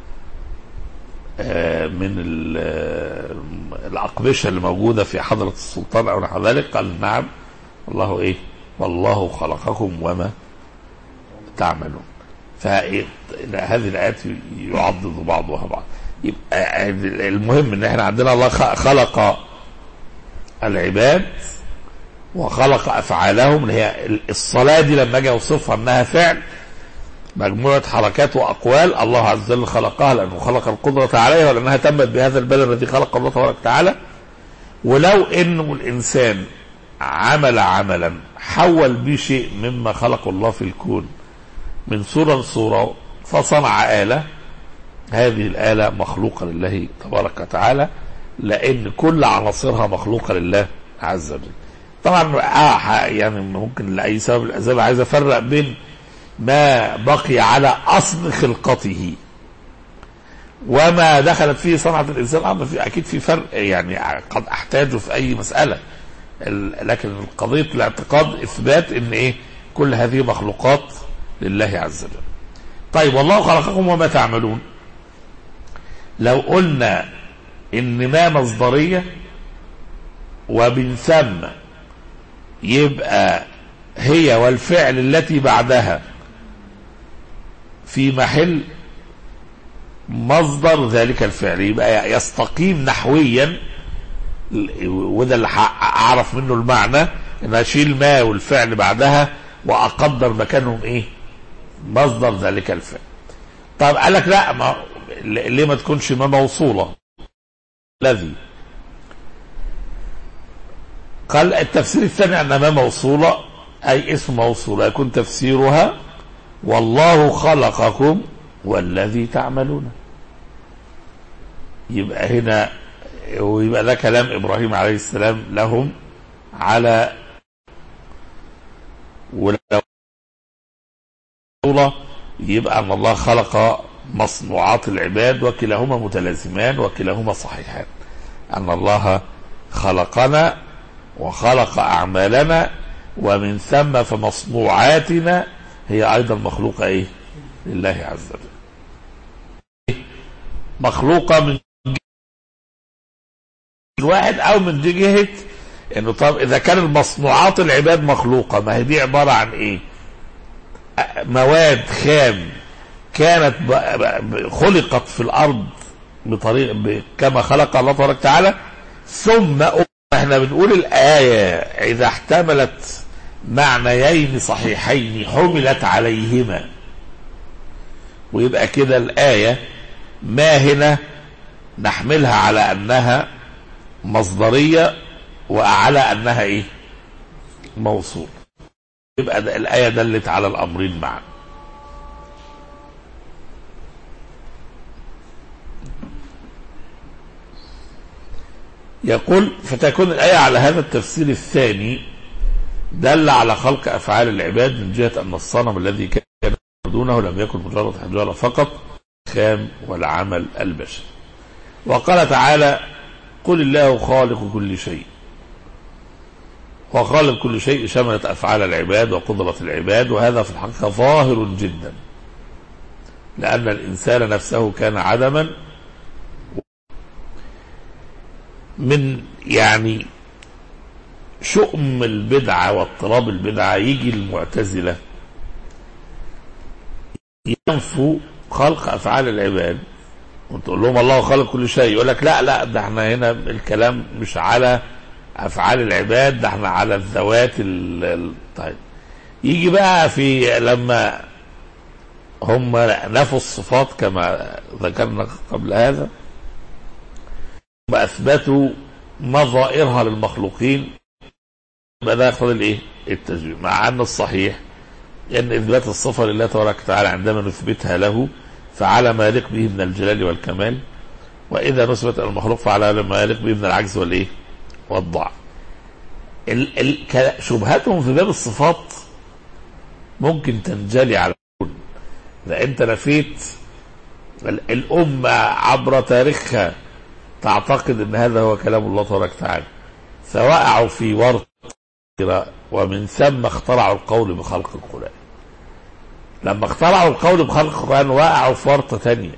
آه، من ال- آه، الاقبشه اللي موجوده في حضره السلطان او نحو ذلك قال نعم الله ايه والله خلقكم وما تعملون فهذه الايات يعضد بعضها بعض يبقى المهم ان احنا عندنا الله خ- خلق العباد وخلق افعالهم اللي هي الصلاه دي لما اجي اوصفها انها فعل مجموعه حركات واقوال الله عز وجل خلقها لانه خلق القدره عليها ولانها تمت بهذا البدن الذي خلق الله تبارك وتعالى ولو انه الانسان عمل عملا حول به شيء مما خلق الله في الكون من صوره لصوره فصنع اله هذه الآلة مخلوقة لله تبارك وتعالى لأن كل عناصرها مخلوقة لله عز وجل طبعا آه ح- يعني ممكن لأي سبب من الأسباب عايز أفرق بين ما بقي على أصل خلقته وما دخلت فيه صنعة الإنسان أمر في أكيد في فرق يعني قد أحتاجه في أي مسألة ال- لكن قضية الاعتقاد إثبات إن إيه كل هذه مخلوقات لله عز وجل طيب والله خلقكم وما تعملون لو قلنا ان ما مصدرية ومن ثم يبقى هي والفعل التي بعدها في محل مصدر ذلك الفعل يبقى يستقيم نحويا وده اللي اعرف منه المعنى ان اشيل ما والفعل بعدها واقدر مكانهم ايه مصدر ذلك الفعل طب قال لك لا ما ليه ما تكونش ما موصولة الذي قال التفسير الثاني أن ما موصولة أي اسم موصولة يكون تفسيرها والله خلقكم والذي تعملون يبقى هنا ويبقى ده كلام إبراهيم عليه السلام لهم على ولو يبقى أن الله خلق مصنوعات العباد وكلاهما متلازمان وكلاهما صحيحان أن الله خلقنا وخلق أعمالنا ومن ثم فمصنوعاتنا هي أيضا مخلوقة إيه لله عز وجل مخلوقة من الواحد أو من جهة إنه طب إذا كان المصنوعات العباد مخلوقة ما هي دي عبارة عن إيه مواد خام كانت خلقت في الارض بطريق كما خلق الله تبارك وتعالى ثم احنا بنقول الايه اذا احتملت معنيين صحيحين حملت عليهما ويبقى كده الايه ما هنا نحملها على انها مصدريه وعلى انها ايه موصول يبقى الايه دلت على الامرين معا يقول فتكون الآية على هذا التفسير الثاني دل على خلق أفعال العباد من جهة أن الصنم الذي كان دونه لم يكن مجرد حجارة فقط خام والعمل البشري وقال تعالى قل الله خالق كل شيء وخالق كل شيء شملت أفعال العباد وقدرة العباد وهذا في الحقيقة ظاهر جدا لأن الإنسان نفسه كان عدما من يعني شؤم البدعة واضطراب البدعة يجي المعتزلة ينفوا خلق أفعال العباد وتقول لهم الله خلق كل شيء يقول لك لا لا ده احنا هنا الكلام مش على أفعال العباد ده احنا على الذوات ال طيب يجي بقى في لما هم نفوا الصفات كما ذكرنا قبل هذا واثبتوا نظائرها للمخلوقين يبقى ده يقتضي الايه؟ التشبيه مع ان الصحيح ان اثبات الصفه لله تبارك وتعالى عندما نثبتها له فعلى ما يليق به من الجلال والكمال واذا نثبت المخلوق فعلى ما يليق به من العجز والايه؟ والضعف. ال ال شبهاتهم في باب الصفات ممكن تنجلي على الكل. اذا انت نفيت الامه عبر تاريخها تعتقد ان هذا هو كلام الله تبارك وتعالى فوقعوا في ورط ومن ثم اخترعوا القول بخلق القرآن لما اخترعوا القول بخلق القرآن وقعوا في ورطة تانية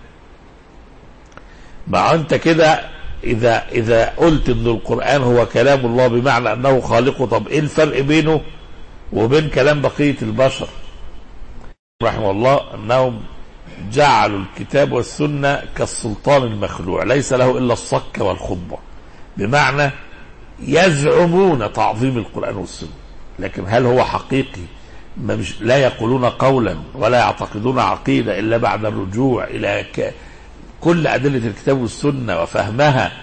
مع انت كده اذا اذا قلت ان القرآن هو كلام الله بمعنى انه خالقه طب ايه الفرق بينه وبين كلام بقية البشر رحمه الله انهم جعلوا الكتاب والسنة كالسلطان المخلوع ليس له إلا الصك والخضة بمعنى يزعمون تعظيم القرآن والسنة لكن هل هو حقيقي ما مش لا يقولون قولا ولا يعتقدون عقيدة إلا بعد الرجوع إلى ك... كل أدلة الكتاب والسنة وفهمها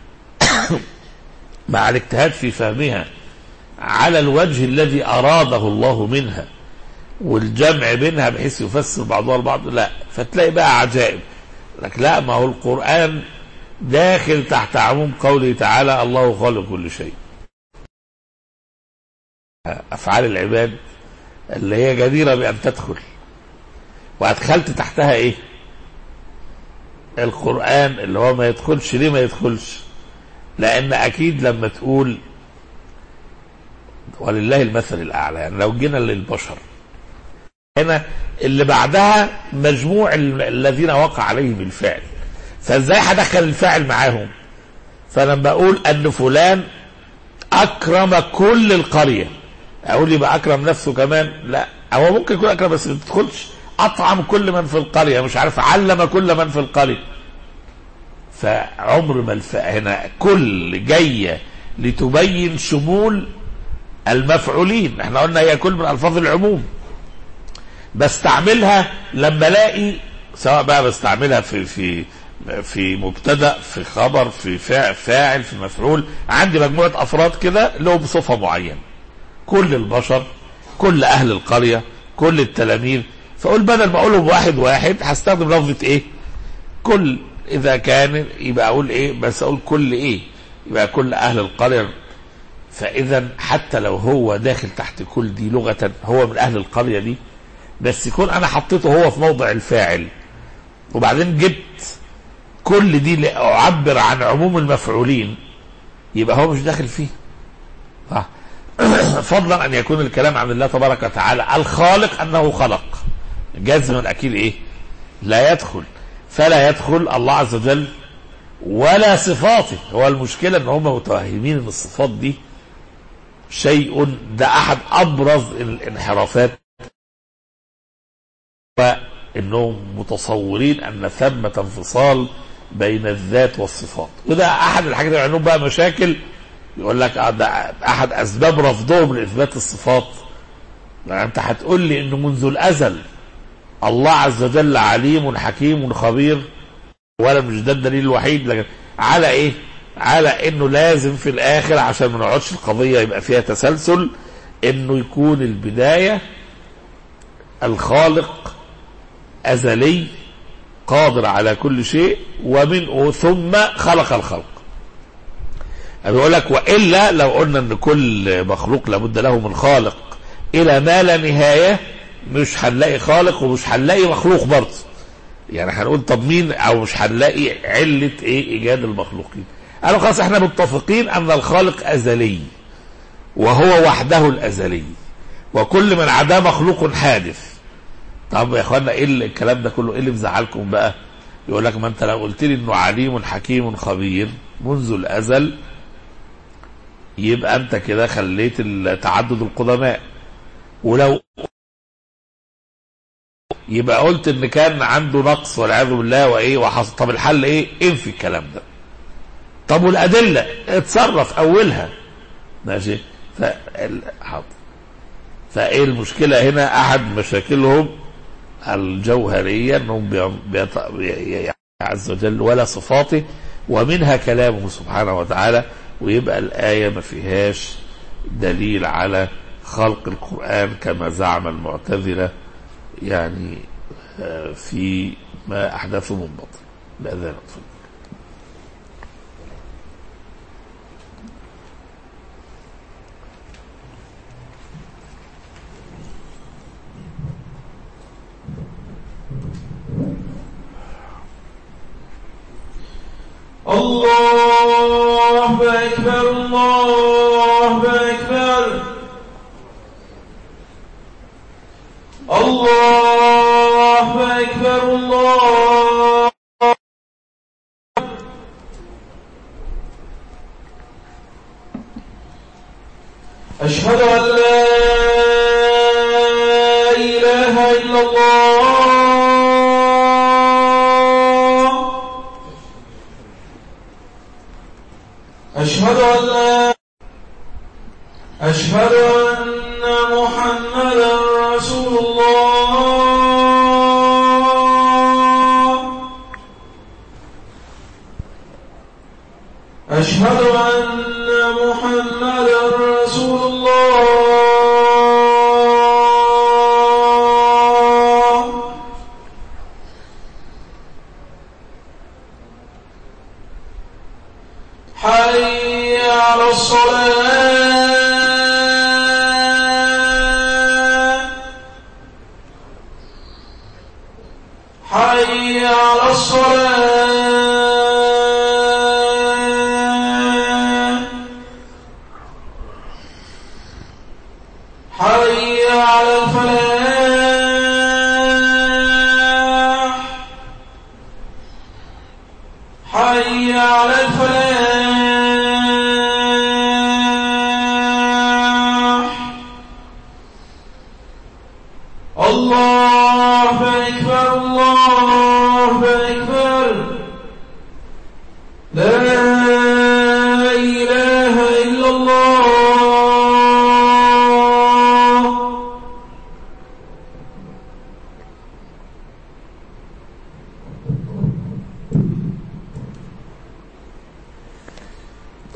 مع الاجتهاد في فهمها على الوجه الذي أراده الله منها والجمع بينها بحيث يفسر بعضها البعض لا فتلاقي بقى عجائب لك لا ما هو القرآن داخل تحت عموم قوله تعالى الله خالق كل شيء أفعال العباد اللي هي جديرة بأن تدخل وأدخلت تحتها إيه القرآن اللي هو ما يدخلش ليه ما يدخلش لأن أكيد لما تقول ولله المثل الأعلى يعني لو جينا للبشر هنا اللي بعدها مجموع ال- الذين وقع عليهم الفعل فازاي هدخل الفاعل معاهم فلما اقول ان فلان اكرم كل القريه اقول يبقى اكرم نفسه كمان لا هو ممكن يكون اكرم بس ما تدخلش اطعم كل من في القريه مش عارف علم كل من في القريه فعمر ما الف... هنا كل جايه لتبين شمول المفعولين احنا قلنا هي كل من الفاظ العموم بستعملها لما الاقي سواء بقى بستعملها في في في مبتدا في خبر في فاعل, فاعل في مفعول عندي مجموعه افراد كده لهم صفه معينه كل البشر كل اهل القريه كل التلاميذ فاقول بدل ما اقولهم واحد واحد هستخدم لفظه ايه كل اذا كان يبقى اقول ايه بس اقول كل ايه يبقى كل اهل القريه فاذا حتى لو هو داخل تحت كل دي لغه هو من اهل القريه دي بس يكون انا حطيته هو في موضع الفاعل وبعدين جبت كل دي لاعبر عن عموم المفعولين يبقى هو مش داخل فيه صح فضلا ان يكون الكلام عن الله تبارك وتعالى الخالق انه خلق جزما اكيد ايه لا يدخل فلا يدخل الله عز وجل ولا صفاته هو المشكله ان هم متوهمين ان الصفات دي شيء ده احد ابرز الانحرافات وانهم متصورين ان ثمه انفصال بين الذات والصفات وده احد الحاجات اللي عندهم بقى مشاكل يقول لك آه ده احد اسباب رفضهم لاثبات الصفات يعني انت هتقول لي انه منذ الازل الله عز وجل عليم حكيم خبير ولا مش ده الدليل الوحيد لكن على ايه؟ على انه لازم في الاخر عشان ما نقعدش القضيه يبقى فيها تسلسل انه يكون البدايه الخالق ازلي قادر على كل شيء ومنه ثم خلق الخلق بيقول لك والا لو قلنا ان كل مخلوق لابد له من خالق الى ما لا نهايه مش هنلاقي خالق ومش هنلاقي مخلوق برضه يعني هنقول طب مين او مش هنلاقي عله ايه ايجاد المخلوقين قالوا خلاص احنا متفقين ان الخالق ازلي وهو وحده الازلي وكل من عداه مخلوق حادث طب يا اخوانا ايه الكلام ده كله ايه اللي مزعلكم بقى يقول لك ما انت لو قلت لي انه عليم حكيم خبير منذ الازل يبقى انت كده خليت تعدد القدماء ولو يبقى قلت ان كان عنده نقص والعياذ بالله وايه وحصل طب الحل ايه؟ انفي الكلام ده. طب والادله اتصرف اولها ماشي ف حاضر فايه المشكله هنا احد مشاكلهم الجوهريه انهم بيط... بي... عز وجل ولا صفاته ومنها كلامه سبحانه وتعالى ويبقى الايه ما فيهاش دليل على خلق القران كما زعم المعتزله يعني في ما احدثه من باطل باذان اطفال الله أكبر الله أكبر الله أكبر الله أشهد أن لا إله إلا الله أشهد أن لا أشهد أن محمدا رسول الله أشهد أن محمدا رسول الله حي على الصلاة حي على الصلاة حي على الفلاح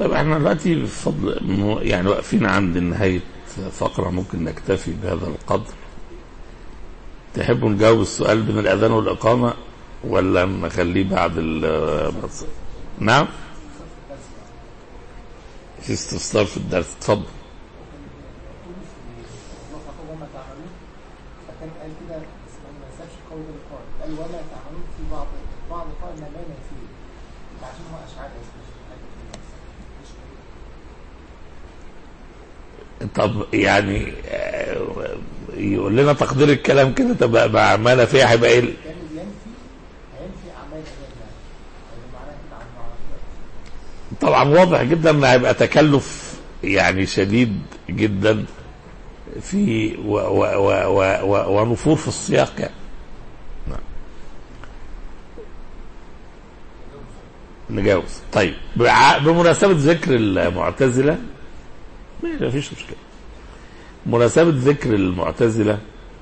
طيب احنا دلوقتي بفضل م- يعني واقفين عند نهاية فقرة ممكن نكتفي بهذا القدر تحبوا نجاوب السؤال بين الأذان والإقامة ولا نخليه بعد ال نعم في استفسار في الدرس اتفضل وما تعملون فكان قال كده بس ما سابش قول القائل قال وما تعملون في بعض بعض قائل ما لا فيه عشان هو اشعار طب يعني آه، يقول لنا تقدير الكلام كده طب مع ما انا فيها هيبقى ايه كان ينفي هينفي اعمال الناس يعني معناها كده عن معرفة طبعا واضح جدا ان هيبقى تكلف يعني شديد جدا في و و و و و ونفور في السياق يعني. نعم. نجاوز طيب بع- بمناسبة ذكر المعتزلة ما فيش مشكلة مناسبة ذكر المعتزلة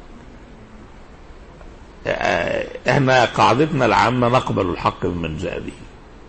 آه، احنا قاعدتنا العامة نقبل الحق ممن جاء به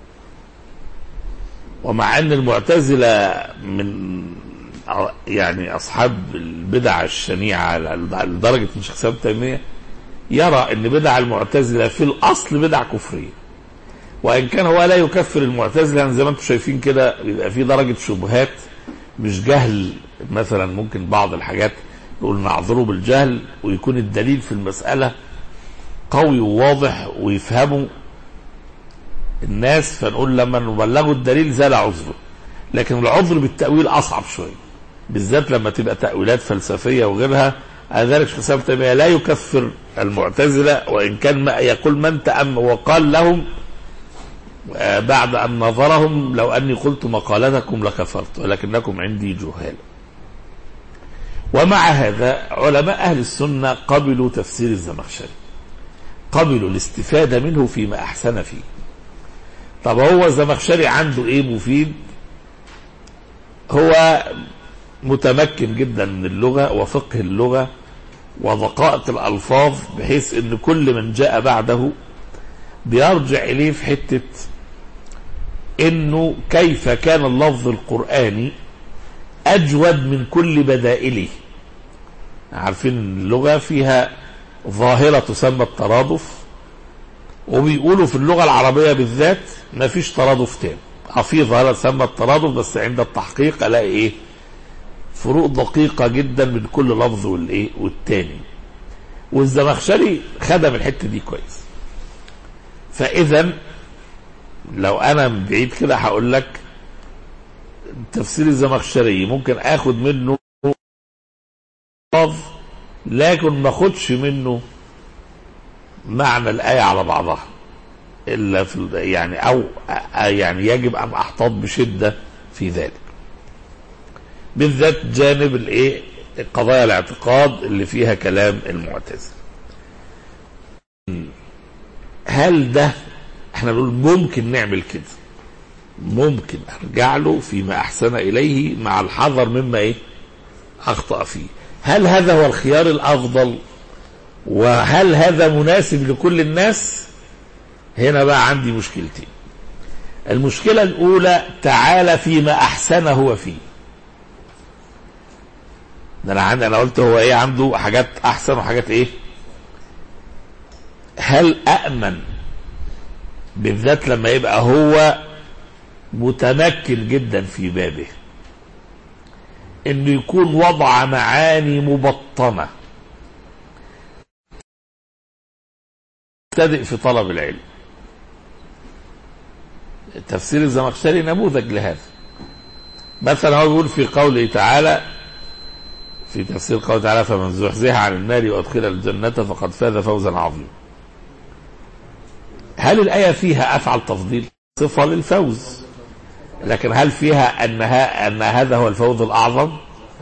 ومع ان المعتزله من يعني اصحاب البدع الشنيعه لدرجه ان شيخ سامي تيميه يرى ان بدع المعتزله في الاصل بدع كفريه وان كان هو لا يكفر المعتزله يعني زي ما انتم شايفين كده بيبقى في درجه شبهات مش جهل مثلا ممكن بعض الحاجات نقول نعذره بالجهل ويكون الدليل في المساله قوي وواضح ويفهمه الناس فنقول لما نبلغوا الدليل زال عذره لكن العذر بالتأويل أصعب شوية بالذات لما تبقى تأويلات فلسفية وغيرها على ذلك شيخ سامي تيمية لا يكفر المعتزلة وإن كان ما يقول من تأم وقال لهم آه، بعد أن نظرهم لو أني قلت مقالتكم لكفرت ولكنكم عندي جهال ومع هذا علماء أهل السنة قبلوا تفسير الزمخشري قبلوا الاستفادة منه فيما أحسن فيه طب هو الزمخشري عنده ايه مفيد هو متمكن جدا من اللغة وفقه اللغة ودقائق الألفاظ بحيث ان كل من جاء بعده بيرجع اليه في حتة انه كيف كان اللفظ القرآني اجود من كل بدائله عارفين إن اللغة فيها ظاهرة تسمى الترادف وبيقولوا في اللغة العربية بالذات ما فيش ترادف تام اه في ظاهرة تسمى الترادف بس عند التحقيق الاقي ايه فروق دقيقة جدا من كل لفظ والايه والتاني والزمخشري خدم الحتة دي كويس فاذا لو انا من بعيد كده هقول لك تفسير الزمخشري ممكن اخد منه لفظ لكن ما اخدش منه معنى الآية على بعضها إلا في ال- يعني أو أ- يعني يجب أن أحتاط بشدة في ذلك بالذات جانب الإيه قضايا الاعتقاد اللي فيها كلام المعتزلة هل ده احنا بنقول ممكن نعمل كده ممكن ارجع له فيما احسن اليه مع الحذر مما ايه اخطا فيه هل هذا هو الخيار الافضل وهل هذا مناسب لكل الناس هنا بقى عندي مشكلتين المشكلة الأولى تعالى فيما أحسن هو فيه ده أنا عندي أنا قلت هو إيه عنده حاجات أحسن وحاجات إيه هل أأمن بالذات لما يبقى هو متمكن جدا في بابه انه يكون وضع معاني مبطنه مبتدئ في طلب العلم تفسير الزمخشري نموذج لهذا مثلا هو بيقول في قوله تعالى في تفسير قوله تعالى فمن زحزح عن النار وادخل الجنة فقد فاز فوزا عظيما هل الآية فيها أفعل تفضيل صفة للفوز لكن هل فيها أنها أن هذا هو الفوز الأعظم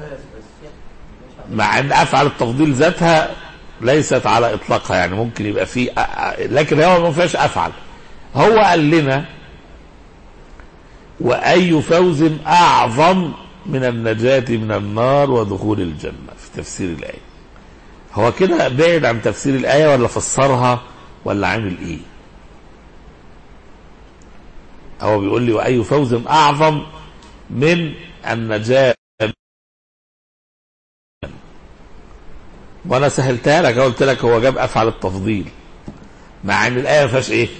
مع أن أفعل التفضيل ذاتها ليست على إطلاقها يعني ممكن يبقى في لكن هو ما فيهاش أفعل هو قال لنا وأي فوز أعظم من النجاة من النار ودخول الجنة في تفسير الآية هو كده بعد عن تفسير الآية ولا فسرها ولا عامل إيه هو بيقول لي وأي فوز أعظم من النجاة وانا سهلتها لك قلت لك هو جاب افعل التفضيل مع ان الايه ما فيهاش ايه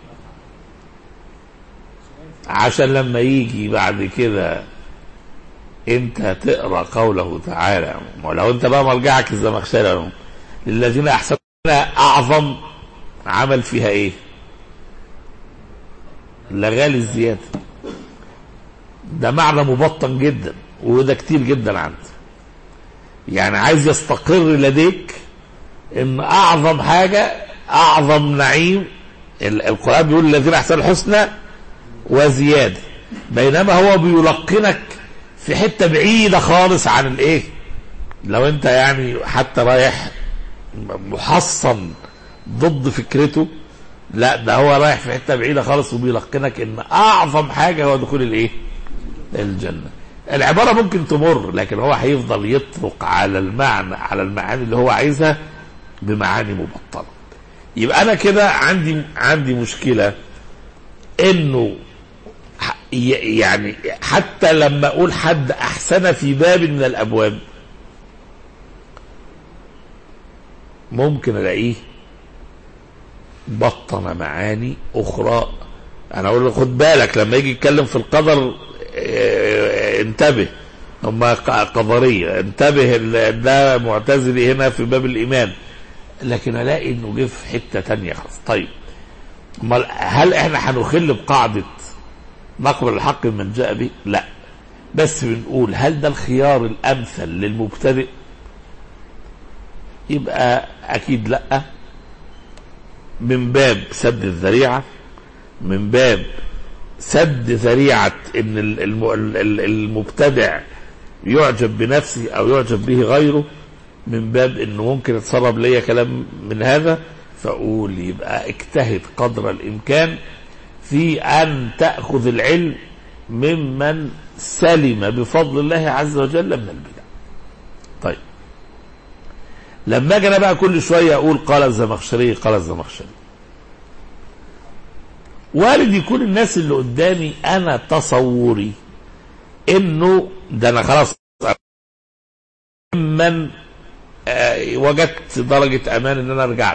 عشان لما يجي بعد كده انت تقرا قوله تعالى ولو انت بقى مرجعك الزمخشري للذين احسنوا اعظم عمل فيها ايه لغالي الزياده ده معنى مبطن جدا وده كتير جدا عندي يعني عايز يستقر لديك ان اعظم حاجه اعظم نعيم ال- القران بيقول الذين احسنوا الحسنى وزياده بينما هو بيلقنك في حته بعيده خالص عن الايه لو انت يعني حتى رايح محصن ضد فكرته لا ده هو رايح في حته بعيده خالص وبيلقنك ان اعظم حاجه هو دخول الايه الجنه العباره ممكن تمر لكن هو هيفضل يطرق على المعنى على المعاني اللي هو عايزها بمعاني مبطله يبقى انا كده عندي عندي مشكله انه ح- ي- يعني حتى لما اقول حد احسن في باب من الابواب ممكن الاقيه بطن معاني اخرى انا اقول له خد بالك لما يجي يتكلم في القدر اه، انتبه هم قدريه انتبه ال- ده معتزلي هنا في باب الايمان لكن الاقي انه جه في حته تانية خالص طيب امال هل احنا هنخل بقاعده نقبل الحق من جاء به؟ لا بس بنقول هل ده الخيار الامثل للمبتدئ؟ يبقى اكيد لا من باب سد الذريعه من باب سد ذريعه ان ال- الم- ال- ال- المبتدع يعجب بنفسه او يعجب به غيره من باب انه ممكن يتسرب ليا كلام من هذا فاقول يبقى اجتهد قدر الامكان في ان تاخذ العلم ممن سلم بفضل الله عز وجل من البدع. طيب لما اجي انا بقى كل شويه اقول قال الزمخشري قال الزمخشري وارد يكون الناس اللي قدامي انا تصوري انه ده انا خلاص من آه، وجدت درجة أمان إن أنا رجعت.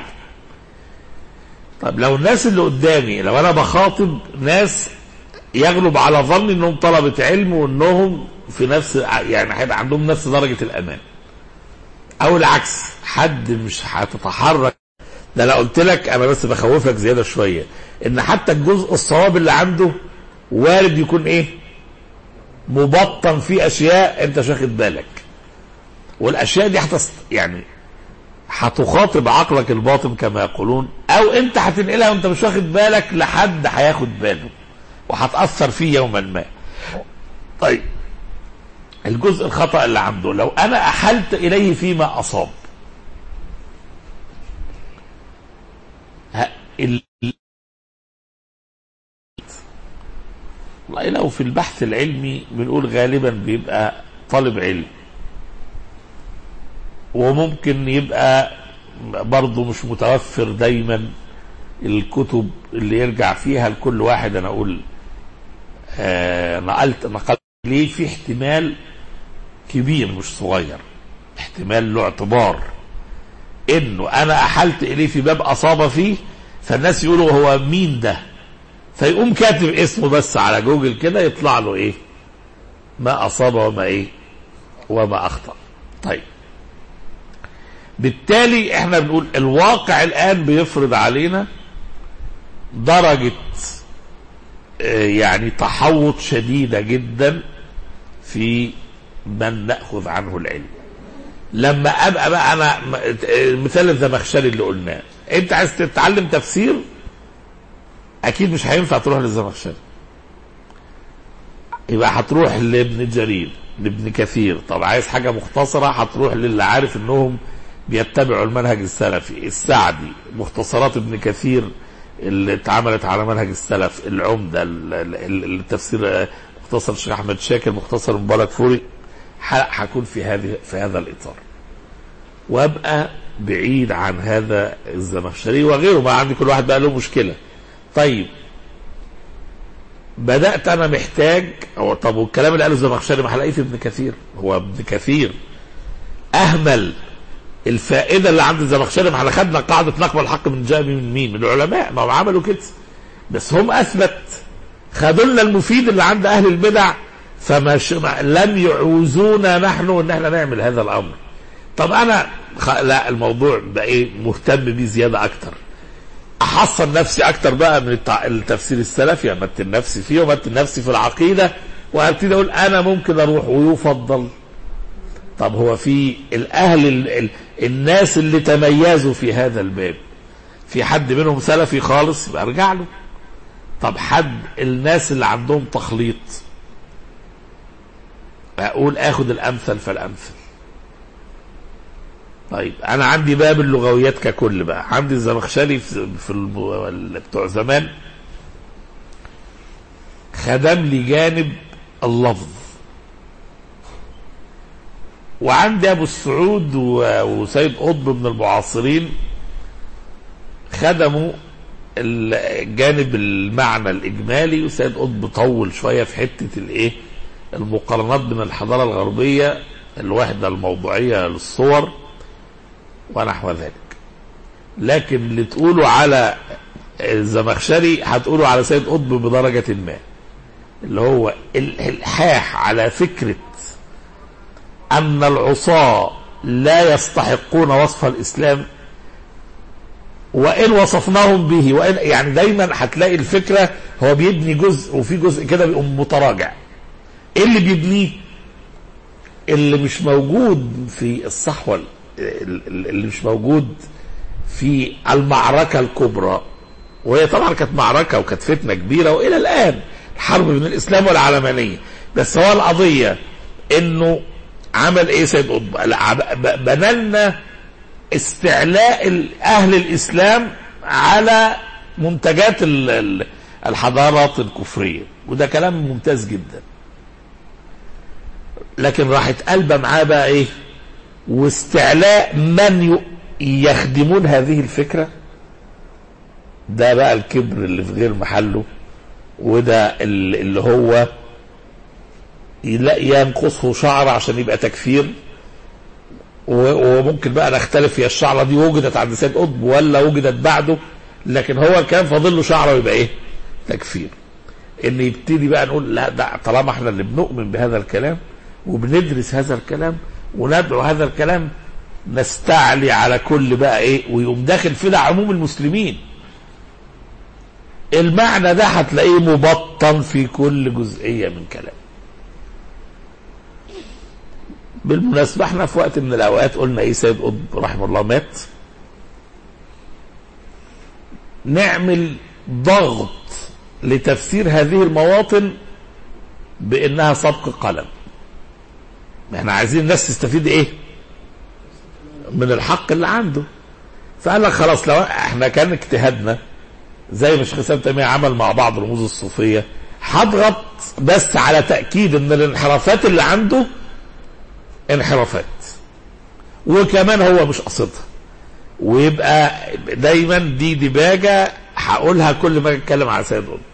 طب لو الناس اللي قدامي لو أنا بخاطب ناس يغلب على ظني إنهم طلبة علم وإنهم في نفس يعني هيبقى عندهم نفس درجة الأمان. أو العكس حد مش هتتحرك ده أنا قلت لك أنا بس بخوفك زيادة شوية إن حتى الجزء الصواب اللي عنده وارد يكون إيه؟ مبطن فيه أشياء أنت مش واخد بالك. والاشياء دي هتست... يعني هتخاطب عقلك الباطن كما يقولون او انت هتنقلها وانت مش واخد بالك لحد هياخد باله وهتاثر فيه يوما ما طيب الجزء الخطا اللي عنده لو انا احلت اليه فيما اصاب ه- ال... والله لو في البحث العلمي بنقول غالبا بيبقى طالب علم وممكن يبقى برضه مش متوفر دايما الكتب اللي يرجع فيها لكل واحد انا اقول آه نقلت نقلت ليه في احتمال كبير مش صغير احتمال له اعتبار انه انا احلت اليه في باب اصاب فيه فالناس يقولوا هو مين ده فيقوم كاتب اسمه بس على جوجل كده يطلع له ايه ما اصاب وما ايه وما اخطأ طيب بالتالي احنا بنقول الواقع الان بيفرض علينا درجة آه، يعني تحوط شديدة جدا في من نأخذ عنه العلم لما ابقى بقى انا م- آه، مثال الزمخشري اللي قلناه انت عايز تتعلم تفسير اكيد مش هينفع تروح للزمخشري يبقى هتروح لابن جرير لابن كثير طب عايز حاجه مختصره هتروح للي عارف انهم بيتبعوا المنهج السلفي السعدي مختصرات ابن كثير اللي اتعملت على منهج السلف العمده ال- ال- التفسير آه، مختصر الشيخ احمد شاكر مختصر مبارك فوري ح- هكون في هذه في هذا الاطار وابقى بعيد عن هذا الزمخشري وغيره ما عندي كل واحد بقى له مشكله طيب بدات انا محتاج هو طب والكلام اللي قاله الزمخشري ما هلاقيه في ابن كثير هو ابن كثير اهمل الفائده اللي عند الزمخشري ما احنا خدنا قاعده نقبل الحق من جاء من مين؟ من العلماء ما هم عملوا كده بس هم اثبت خدوا لنا المفيد اللي عند اهل البدع فما ش... ما- لم يعوزونا نحن ان احنا نعمل هذا الامر طب انا خ... لا الموضوع بقى ايه مهتم بيه زياده اكتر احصن نفسي اكتر بقى من التع... التفسير السلفي امتن نفسي فيه وامتن نفسي في العقيده وابتدي اقول انا ممكن اروح ويفضل طب هو في الاهل ال... ال... الناس اللي تميزوا في هذا الباب في حد منهم سلفي خالص يبقى ارجع له طب حد الناس اللي عندهم تخليط اقول اخد الامثل فالامثل طيب انا عندي باب اللغويات ككل بقى عندي الزمخشري في في الم- ال- بتوع زمان خدم لي جانب اللفظ وعندي ابو السعود و- وسيد قطب من المعاصرين خدموا الجانب المعنى الاجمالي وسيد قطب طول شويه في حته الايه المقارنات بين الحضاره الغربيه الوحده الموضوعيه للصور ونحو ذلك لكن اللي تقولوا على الزمخشري هتقولوا على سيد قطب بدرجة ما اللي هو الإلحاح على فكرة أن العصاة لا يستحقون وصف الإسلام وإن وصفناهم به وإن يعني دايما هتلاقي الفكرة هو بيبني جزء وفي جزء كده بيقوم متراجع إيه اللي بيبنيه؟ اللي مش موجود في الصحوة اللي مش موجود في المعركة الكبرى وهي طبعا كانت معركة وكانت فتنة كبيرة وإلى الآن الحرب بين الإسلام والعلمانية بس هو القضية إنه عمل إيه سيد قطب؟ لا، ب- بنلنا استعلاء ال- أهل الإسلام على منتجات ال- ال- الحضارات الكفرية وده كلام ممتاز جدا لكن راحت قلبة معاه بقى إيه واستعلاء من ي- يخدمون هذه الفكرة ده بقى الكبر اللي في غير محله وده ال- اللي هو لا ينقصه شعر عشان يبقى تكفير و- وممكن بقى نختلف هي الشعرة دي وجدت عند سيد قطب ولا وجدت بعده لكن هو كان فاضل له شعره يبقى ايه تكفير ان يبتدي بقى نقول لا ده طالما احنا اللي بنؤمن بهذا الكلام وبندرس هذا الكلام وندعو هذا الكلام نستعلي على كل بقى ايه ويقوم داخل في ده عموم المسلمين المعنى ده هتلاقيه مبطن في كل جزئية من كلام بالمناسبة احنا في وقت من الأوقات قلنا ايه سيد قطب رحمه الله مات نعمل ضغط لتفسير هذه المواطن بانها سبق قلم احنا عايزين الناس تستفيد ايه من الحق اللي عنده فقال لك خلاص لو احنا كان اجتهادنا زي ما شيخ الاسلام تيميه عمل مع بعض رموز الصوفيه هضغط بس على تاكيد ان الانحرافات اللي عنده انحرافات وكمان هو مش قصدها ويبقى دايما دي ديباجه هقولها كل ما اتكلم على سيد قطب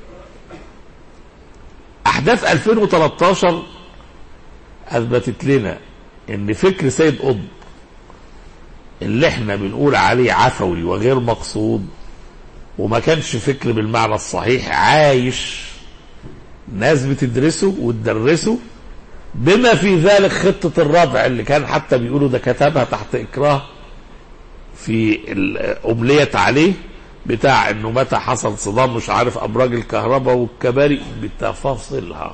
احداث 2013 اثبتت لنا ان فكر سيد قطب اللي احنا بنقول عليه عفوي وغير مقصود وما كانش فكر بالمعنى الصحيح عايش ناس بتدرسه وتدرسه بما في ذلك خطة الردع اللي كان حتى بيقولوا ده كتبها تحت إكراه في الأملية عليه بتاع انه متى حصل صدام مش عارف ابراج الكهرباء والكباري بتفاصيلها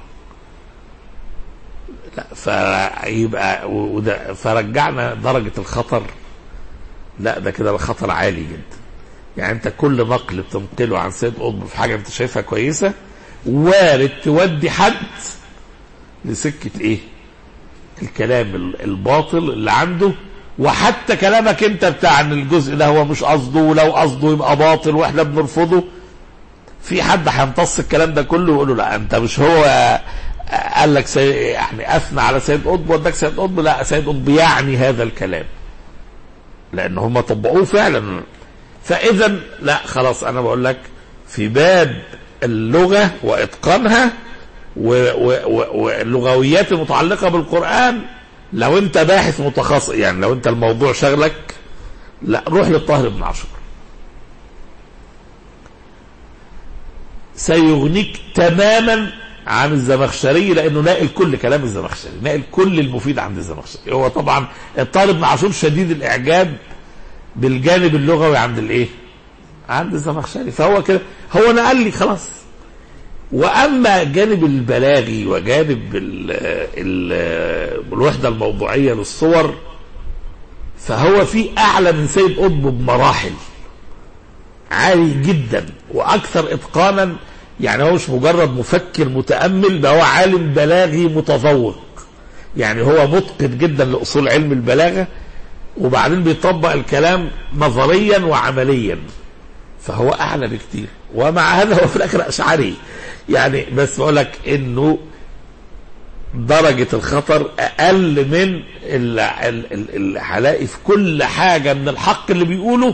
لا فيبقى وده فرجعنا درجة الخطر لا ده كده الخطر عالي جدا يعني انت كل نقل بتنقله عن سيد قطب في حاجة انت شايفها كويسة وارد تودي حد لسكة ايه الكلام الباطل اللي عنده وحتى كلامك انت بتاع ان الجزء ده هو مش قصده ولو قصده يبقى باطل واحنا بنرفضه في حد هيمتص الكلام ده كله ويقول له لا انت مش هو قال لك سي يعني اثنى على سيد قطب وداك سيد قطب لا سيد قطب يعني هذا الكلام لان هم طبقوه فعلا فاذا لا خلاص انا بقول لك في باب اللغة وإتقانها و- و- و- واللغويات المتعلقة بالقرآن لو أنت باحث متخصص يعني لو أنت الموضوع شغلك لا روح للطاهر بن عاشور سيغنيك تماما عن الزمخشري لانه ناقل كل كلام الزمخشري ناقل كل المفيد عند الزمخشري هو طبعا الطالب بن عاشور شديد الاعجاب بالجانب اللغوي عند الايه عند الزمخشري فهو كده هو نقل لي خلاص واما جانب البلاغي وجانب ال ال الوحده الموضوعيه للصور فهو في اعلى من سيد قطب بمراحل عالي جدا واكثر اتقانا يعني هو مش مجرد مفكر متامل ده هو عالم بلاغي متفوق يعني هو متقن جدا لاصول علم البلاغه وبعدين بيطبق الكلام نظريا وعمليا فهو اعلى بكتير ومع هذا هو في الاخر اشعري يعني بس بقول لك انه درجة الخطر أقل من ال- ال- ال- اللي هلاقي في كل حاجة من الحق اللي بيقوله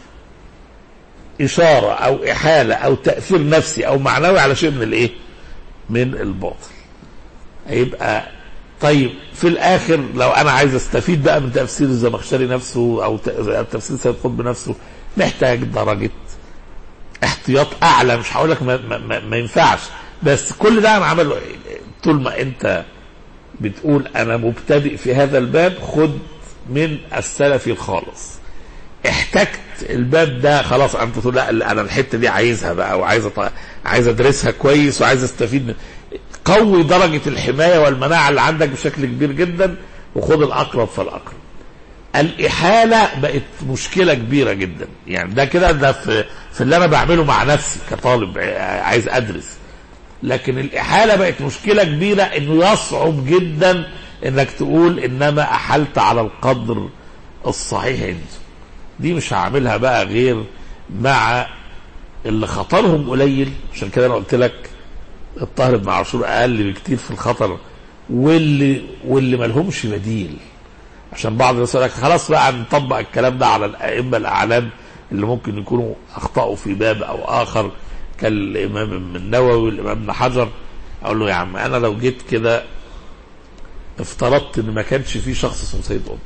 إشارة أو إحالة أو تأثير نفسي أو معنوي على شيء من الإيه؟ من الباطل. هيبقى طيب في الآخر لو أنا عايز أستفيد بقى من تفسير الزمخشري نفسه أو ت- أو تفسير سيد قطب نفسه محتاج درجة احتياط أعلى مش هقول لك ما, ما, ما, ما ينفعش بس كل ده أنا عمله طول ما أنت بتقول أنا مبتدئ في هذا الباب خد من السلفي الخالص. احتجت الباب ده خلاص انت تقول لا لا، انا الحته دي عايزها بقى وعايز أط- عايز ادرسها كويس وعايز استفيد من قوي درجه الحمايه والمناعه اللي عندك بشكل كبير جدا وخد الاقرب فالاقرب. الاحاله بقت مشكله كبيره جدا يعني ده كده ده في في اللي انا بعمله مع نفسي كطالب ع- عايز ادرس لكن الاحاله بقت مشكله كبيره انه يصعب جدا انك تقول انما احلت على القدر الصحيح عنده دي مش هعملها بقى غير مع اللي خطرهم قليل عشان كده انا قلت لك الطاهر بن عاشور اقل بكتير في الخطر واللي واللي ملهمش بديل عشان بعض الناس يقول لك خلاص بقى نطبق الكلام ده على الائمه الاعلام اللي ممكن يكونوا اخطاوا في باب او اخر كالامام النووي والامام ابن حجر اقول له يا عم انا لو جيت كده افترضت ان ما كانش في شخص اسمه سيد قطب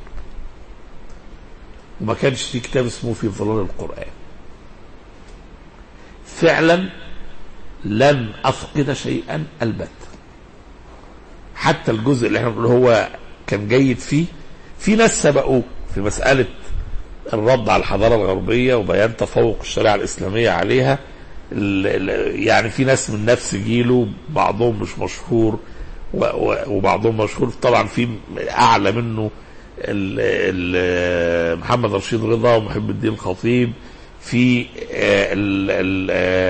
وما كانش في كتاب اسمه في ظلال القرآن فعلا لن أفقد شيئا البتة حتى الجزء اللي احنا بنقول هو كان جيد فيه في ناس سبقوه في مسألة الرد على الحضارة الغربية وبيان تفوق الشريعة الإسلامية عليها ال- ال- يعني في ناس من نفس جيله بعضهم مش مشهور و- و- وبعضهم مشهور طبعا في أعلى منه ال- ال- محمد رشيد رضا ومحب الدين الخطيب في آه، ال- ال-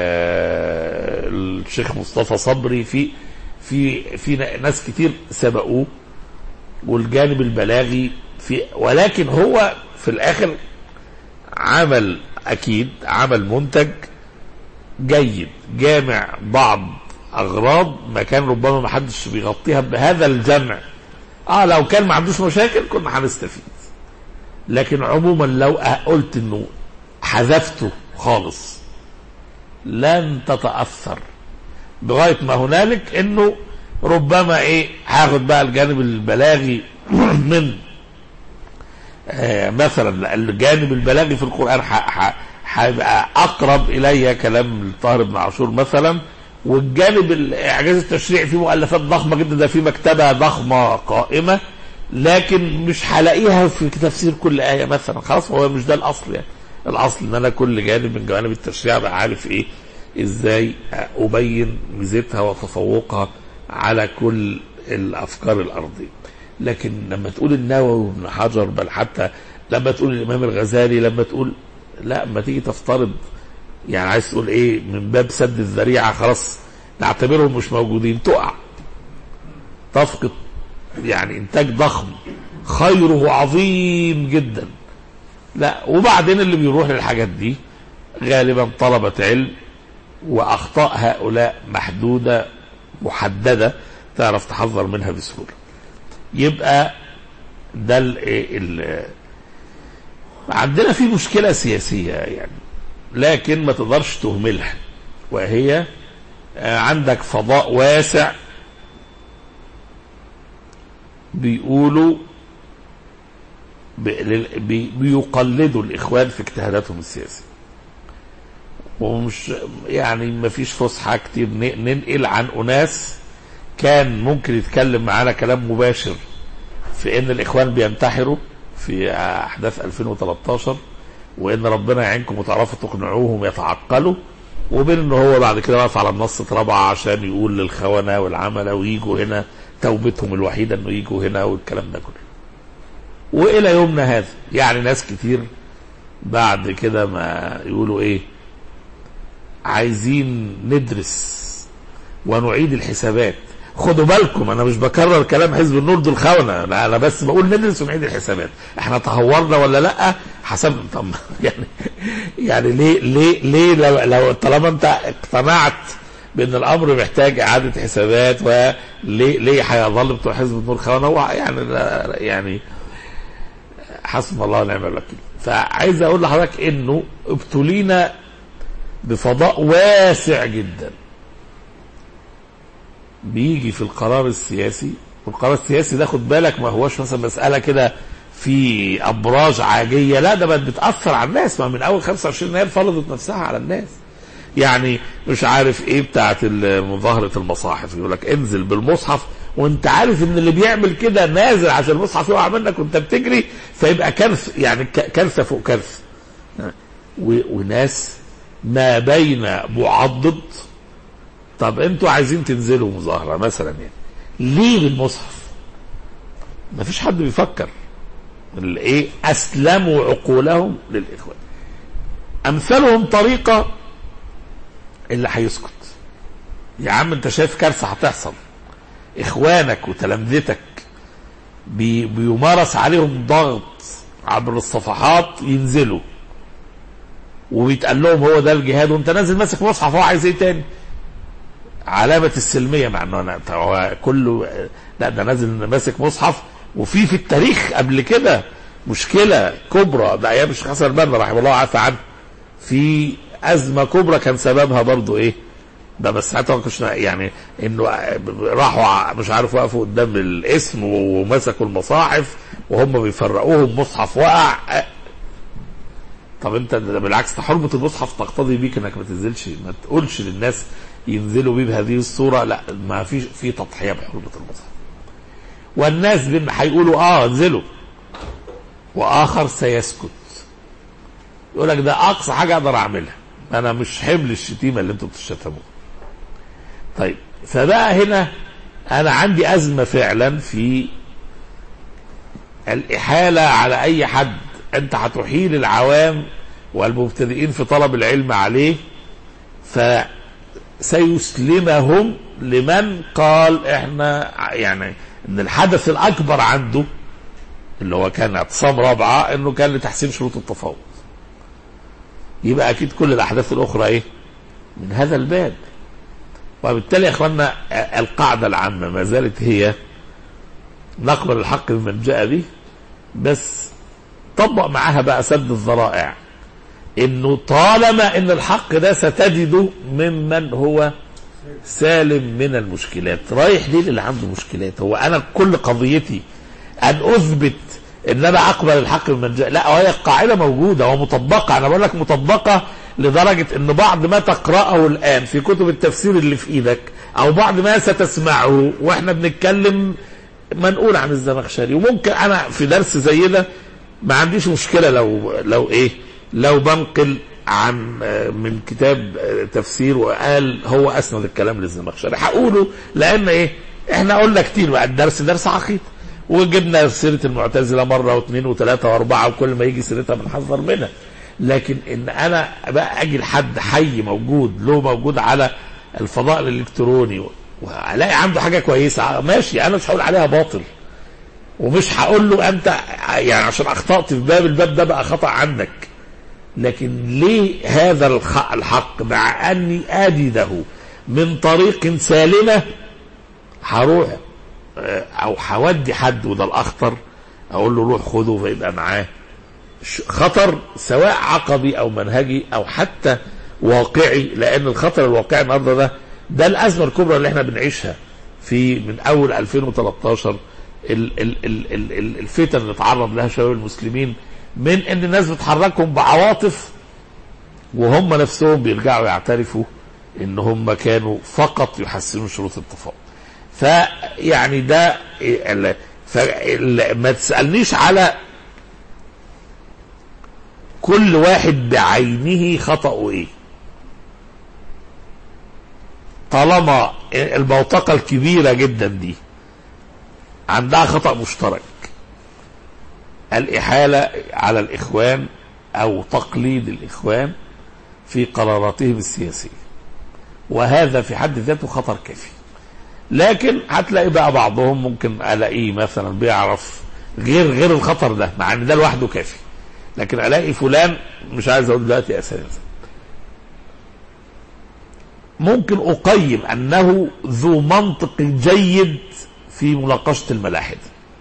آه، الشيخ مصطفى صبري في في في ناس كتير سبقوه والجانب البلاغي في ولكن هو في الاخر عمل اكيد عمل منتج جيد جامع بعض اغراض ما كان ربما ما حدش بيغطيها بهذا الجمع اه لو كان ما عندوش مشاكل كنا هنستفيد لكن عموما لو قلت انه حذفته خالص لن تتاثر لغايه ما هنالك انه ربما ايه هاخد بقى الجانب البلاغي من آه مثلا الجانب البلاغي في القران ح- ح- هيبقى اقرب الي كلام الطاهر بن عاشور مثلا والجانب الاعجاز التشريعي فيه مؤلفات ضخمه جدا ده في مكتبه ضخمه قائمه لكن مش هلاقيها في تفسير كل ايه مثلا خلاص هو مش ده الاصل يعني الاصل ان انا كل جانب من جوانب التشريع بقى عارف ايه ازاي ابين ميزتها وتفوقها على كل الافكار الارضيه لكن لما تقول النووي وابن حجر بل حتى لما تقول الامام الغزالي لما تقول لا لما تيجي تفترض يعني عايز تقول ايه من باب سد الذريعه خلاص نعتبرهم مش موجودين تقع تفقد يعني انتاج ضخم خيره عظيم جدا لا وبعدين اللي بيروح للحاجات دي غالبا طلبة علم واخطاء هؤلاء محدودة محددة تعرف تحذر منها بسهولة يبقى ده ال ال عندنا في مشكلة سياسية يعني لكن ما تقدرش تهملها وهي آه، عندك فضاء واسع بيقولوا ب- لل- بي- بيقلدوا الاخوان في اجتهاداتهم السياسيه ومش يعني ما فيش فسحه كتير ن- ننقل عن اناس كان ممكن يتكلم معانا كلام مباشر في ان الاخوان بينتحروا في احداث 2013 وان ربنا يعينكم وتعرفوا تقنعوهم يتعقلوا وبين ان هو بعد كده واقف على منصه رابعه عشان يقول للخونه والعمله ويجوا هنا توبتهم الوحيده انه يجوا هنا والكلام ده كله. والى يومنا هذا يعني ناس كتير بعد كده ما يقولوا ايه عايزين ندرس ونعيد الحسابات خدوا بالكم انا مش بكرر كلام حزب النور دول خونه انا أنا بس بقول ندرس ونعيد الحسابات احنا تهورنا ولا لا حسب طب يعني يعني ليه ليه ليه لو, لو طالما انت اقتنعت بان الامر محتاج اعاده حسابات وليه ليه هيظل بتوع حزب النور خونه هو يعني لا- يعني حسب الله ونعم الوكيل فعايز اقول لحضرتك انه ابتلينا بفضاء واسع جدا بيجي في القرار السياسي والقرار السياسي ده خد بالك ما هوش مثلا مسألة كده في أبراج عاجية لا ده بقت بتأثر على الناس ما من أول 25 يناير فرضت نفسها على الناس يعني مش عارف ايه بتاعت ال- مظاهرة المصاحف يقول لك انزل بالمصحف وانت عارف ان اللي بيعمل كده نازل عشان المصحف يقع منك وانت بتجري فيبقى كارثة يعني ك- كارثة فوق كارثة و- وناس ما بين معضد طب انتوا عايزين تنزلوا مظاهرة مثلا يعني ليه بالمصحف ما فيش حد بيفكر الايه اسلموا عقولهم للاخوان امثالهم طريقة اللي هيسكت يا عم انت شايف كارثة هتحصل اخوانك وتلامذتك بي بيمارس عليهم ضغط عبر الصفحات ينزلوا وبيتقال لهم هو ده الجهاد وانت نازل ماسك مصحف هو عايز ايه تاني علامة السلمية مع انه انا هو كله لا ده نازل ماسك مصحف وفي في التاريخ قبل كده مشكلة كبرى ده ايام الشيخ حسن البنا رحمه الله وعافى عنه في ازمة كبرى كان سببها برضو ايه ده بس ساعتها ما كناش يعني انه راحوا ع- مش عارف وقفوا قدام الاسم ومسكوا المصاحف وهم بيفرقوهم مصحف وقع طب انت ده بالعكس ده حرمه المصحف تقتضي بيك انك ما تنزلش ما تقولش للناس ينزلوا بيه بهذه الصوره لا ما فيش في تضحيه بحرمه المصحف والناس بم- هيقولوا اه انزلوا واخر سيسكت يقول لك ده اقصى حاجه اقدر اعملها انا مش حمل الشتيمه اللي انتوا بتشتموها طيب فبقى هنا انا عندي ازمه فعلا في الاحاله على اي حد انت هتحيل العوام والمبتدئين في طلب العلم عليه فسيسلمهم لمن قال احنا يعني ان الحدث الاكبر عنده اللي هو كان اعتصام رابعه انه كان لتحسين شروط التفاوض يبقى اكيد كل الاحداث الاخرى ايه من هذا الباب وبالتالي يا اخواننا القاعده العامه ما زالت هي نقبل الحق بمن جاء به بس طبق معاها بقى سد الذرائع انه طالما ان الحق ده ستجده ممن هو سالم من المشكلات رايح ليه اللي عنده مشكلات هو انا كل قضيتي ان اثبت ان انا اقبل الحق من جاء لا وهي القاعده موجوده ومطبقه انا بقول لك مطبقه لدرجه ان بعض ما تقراه الان في كتب التفسير اللي في ايدك او بعض ما ستسمعه واحنا بنتكلم منقول عن الزمخشري وممكن انا في درس زي ده ما عنديش مشكله لو لو ايه لو بنقل عن آه، من كتاب آه، تفسير وقال هو اسند الكلام للزمخشري هقوله لان ايه احنا قلنا كتير بقى الدرس درس عقيده وجبنا سيره المعتزله مره واثنين وثلاثه واربعه وكل ما يجي سيرتها بنحذر منها لكن ان انا بقى اجي لحد حي موجود له موجود على الفضاء الالكتروني والاقي عنده حاجه كويسه ماشي انا مش هقول عليها باطل ومش هقول له انت يعني عشان اخطات في باب الباب ده بقى خطا عندك لكن ليه هذا الخ- الحق مع اني اجده من طريق سالمه هروح آه، او هودي حد وده الاخطر اقول له روح خده فيبقى معاه ش- خطر سواء عقبي او منهجي او حتى واقعي لان الخطر الواقعي النهارده ده ده الازمه الكبرى اللي احنا بنعيشها في من اول 2013 ال ال ال ال ال الفتن اللي تعرض لها شباب المسلمين من ان الناس بتحركهم بعواطف وهم نفسهم بيرجعوا يعترفوا ان هم كانوا فقط يحسنون شروط التفاوض فيعني ده ال- فال- ما تسالنيش على كل واحد بعينه خطأه ايه طالما الموثقة الكبيرة جدا دي عندها خطأ مشترك الإحالة على الإخوان أو تقليد الإخوان في قراراتهم السياسية وهذا في حد ذاته خطر كافي لكن هتلاقي بقى بعضهم ممكن الاقيه مثلا بيعرف غير غير الخطر ده مع ان ده لوحده كافي لكن الاقي فلان مش عايز اقول دلوقتي اساسا ممكن اقيم انه ذو منطق جيد في مناقشه الملاحده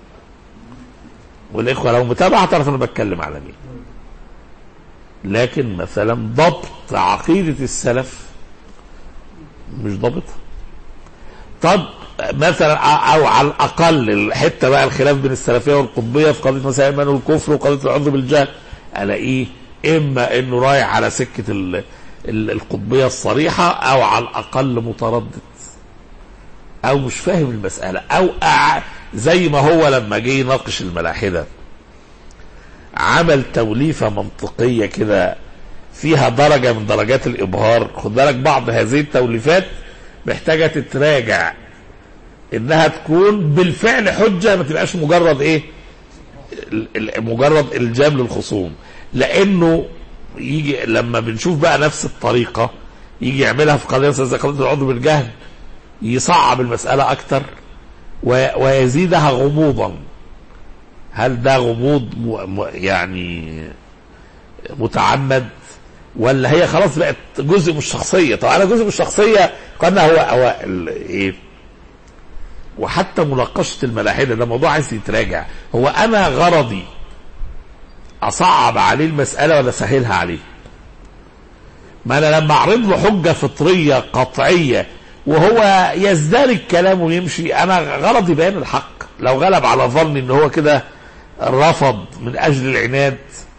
والاخوه لو متابعه تعرف انا بتكلم على مين لكن مثلا ضبط عقيده السلف مش ضابطها طب مثلا او على الاقل الحته بقى الخلاف بين السلفيه والقطبيه في قضيه مثلا ايمان الكفر وقضيه العذر بالجهل الاقيه اما انه رايح على سكه ال ال القطبيه الصريحه او على الاقل متردد او مش فاهم المساله او أع... زي ما هو لما جه يناقش الملاحده عمل توليفه منطقيه كده فيها درجه من درجات الابهار خد بالك بعض هذه التوليفات محتاجه تتراجع انها تكون بالفعل حجه ما تبقاش مجرد ايه ال- ال- مجرد الجام للخصوم لانه يجي لما بنشوف بقى نفس الطريقه يجي يعملها في قضيه مثلا زي قضيه العضو بالجهل يصعب المساله اكتر و- ويزيدها غموضا هل ده غموض م- م- يعني متعمد ولا هي خلاص بقت جزء من الشخصيه طب انا جزء من الشخصيه قلنا هو هو ال- ايه وحتى مناقشه الملاحده ده موضوع عايز يتراجع هو انا غرضي اصعب عليه المساله ولا اسهلها عليه ما انا لما اعرض له حجه فطريه قطعيه وهو يزدرج كلامه ويمشي انا غرضي بيان الحق لو غلب على ظني ان هو كده رفض من اجل العناد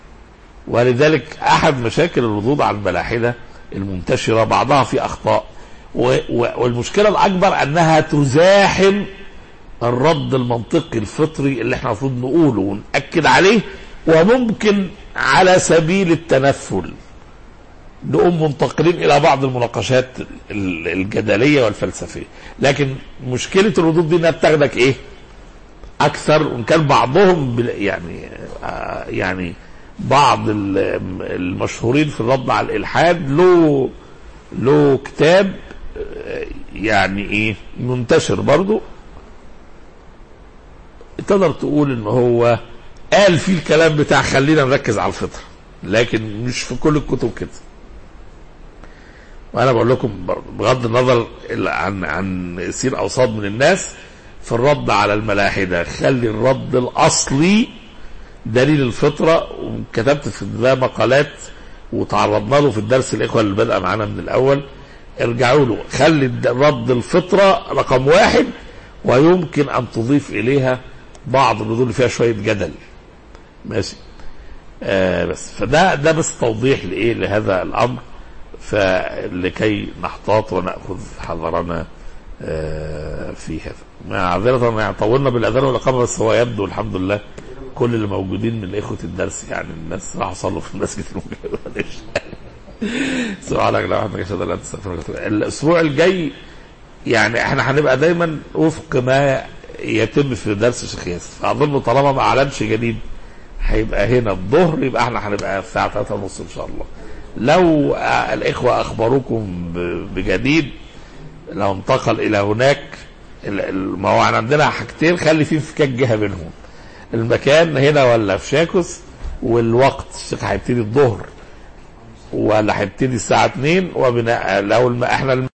ولذلك احد مشاكل الردود على الملاحده المنتشره بعضها في اخطاء و- و- والمشكله الاكبر انها تزاحم الرد المنطقي الفطري اللي احنا المفروض نقوله ونأكد عليه وممكن على سبيل التنفل نقوم منتقلين الى بعض المناقشات ال- الجدليه والفلسفيه لكن مشكله الردود دي انها بتاخدك ايه اكثر وان كان بعضهم بال- يعني آه، يعني بعض ال- المشهورين في الرد على الالحاد له له كتاب آه، يعني ايه منتشر برضو تقدر تقول ان هو قال فيه الكلام بتاع خلينا نركز على الفطره لكن مش في كل الكتب كده وانا بقول لكم بغض النظر عن عن سير اوساط من الناس في الرد على الملاحده خلي الرد الاصلي دليل الفطره وكتبت في ده مقالات وتعرضنا له في الدرس الاخوه اللي بدا معانا من الاول ارجعوا له خلي الد- رد الفطره رقم واحد ويمكن ان تضيف اليها بعض الردود اللي فيها شويه جدل ماشي آه بس فده ده بس توضيح لايه لهذا الامر فلكي نحتاط وناخذ حذرنا آه في هذا معذرة يعني طولنا بالاذان والاقامه بس هو يبدو الحمد لله كل اللي موجودين من اخوه الدرس يعني الناس راح صلوا في المسجد المجاور سبحانك لا وحدك اشهد ان لا اله الا انت استغفرك واتوب إليك. الاسبوع الجاي يعني احنا هنبقى دايما وفق ما يتم في درس الشيخ ياسر فاظن طالما ما اعلنش جديد هيبقى هنا الظهر يبقى احنا هنبقى الساعه 3 ونص ان شاء الله لو آه، الاخوه اخبروكم ب- بجديد لو انتقل الى هناك ال- ال- ما هو عندنا حاجتين خلي في انفكاك جهه بينهم المكان هنا ولا في شاكوس والوقت الشيخ هيبتدي الظهر ولا هيبتدي الساعه 2 وبناء لو الم- احنا الم-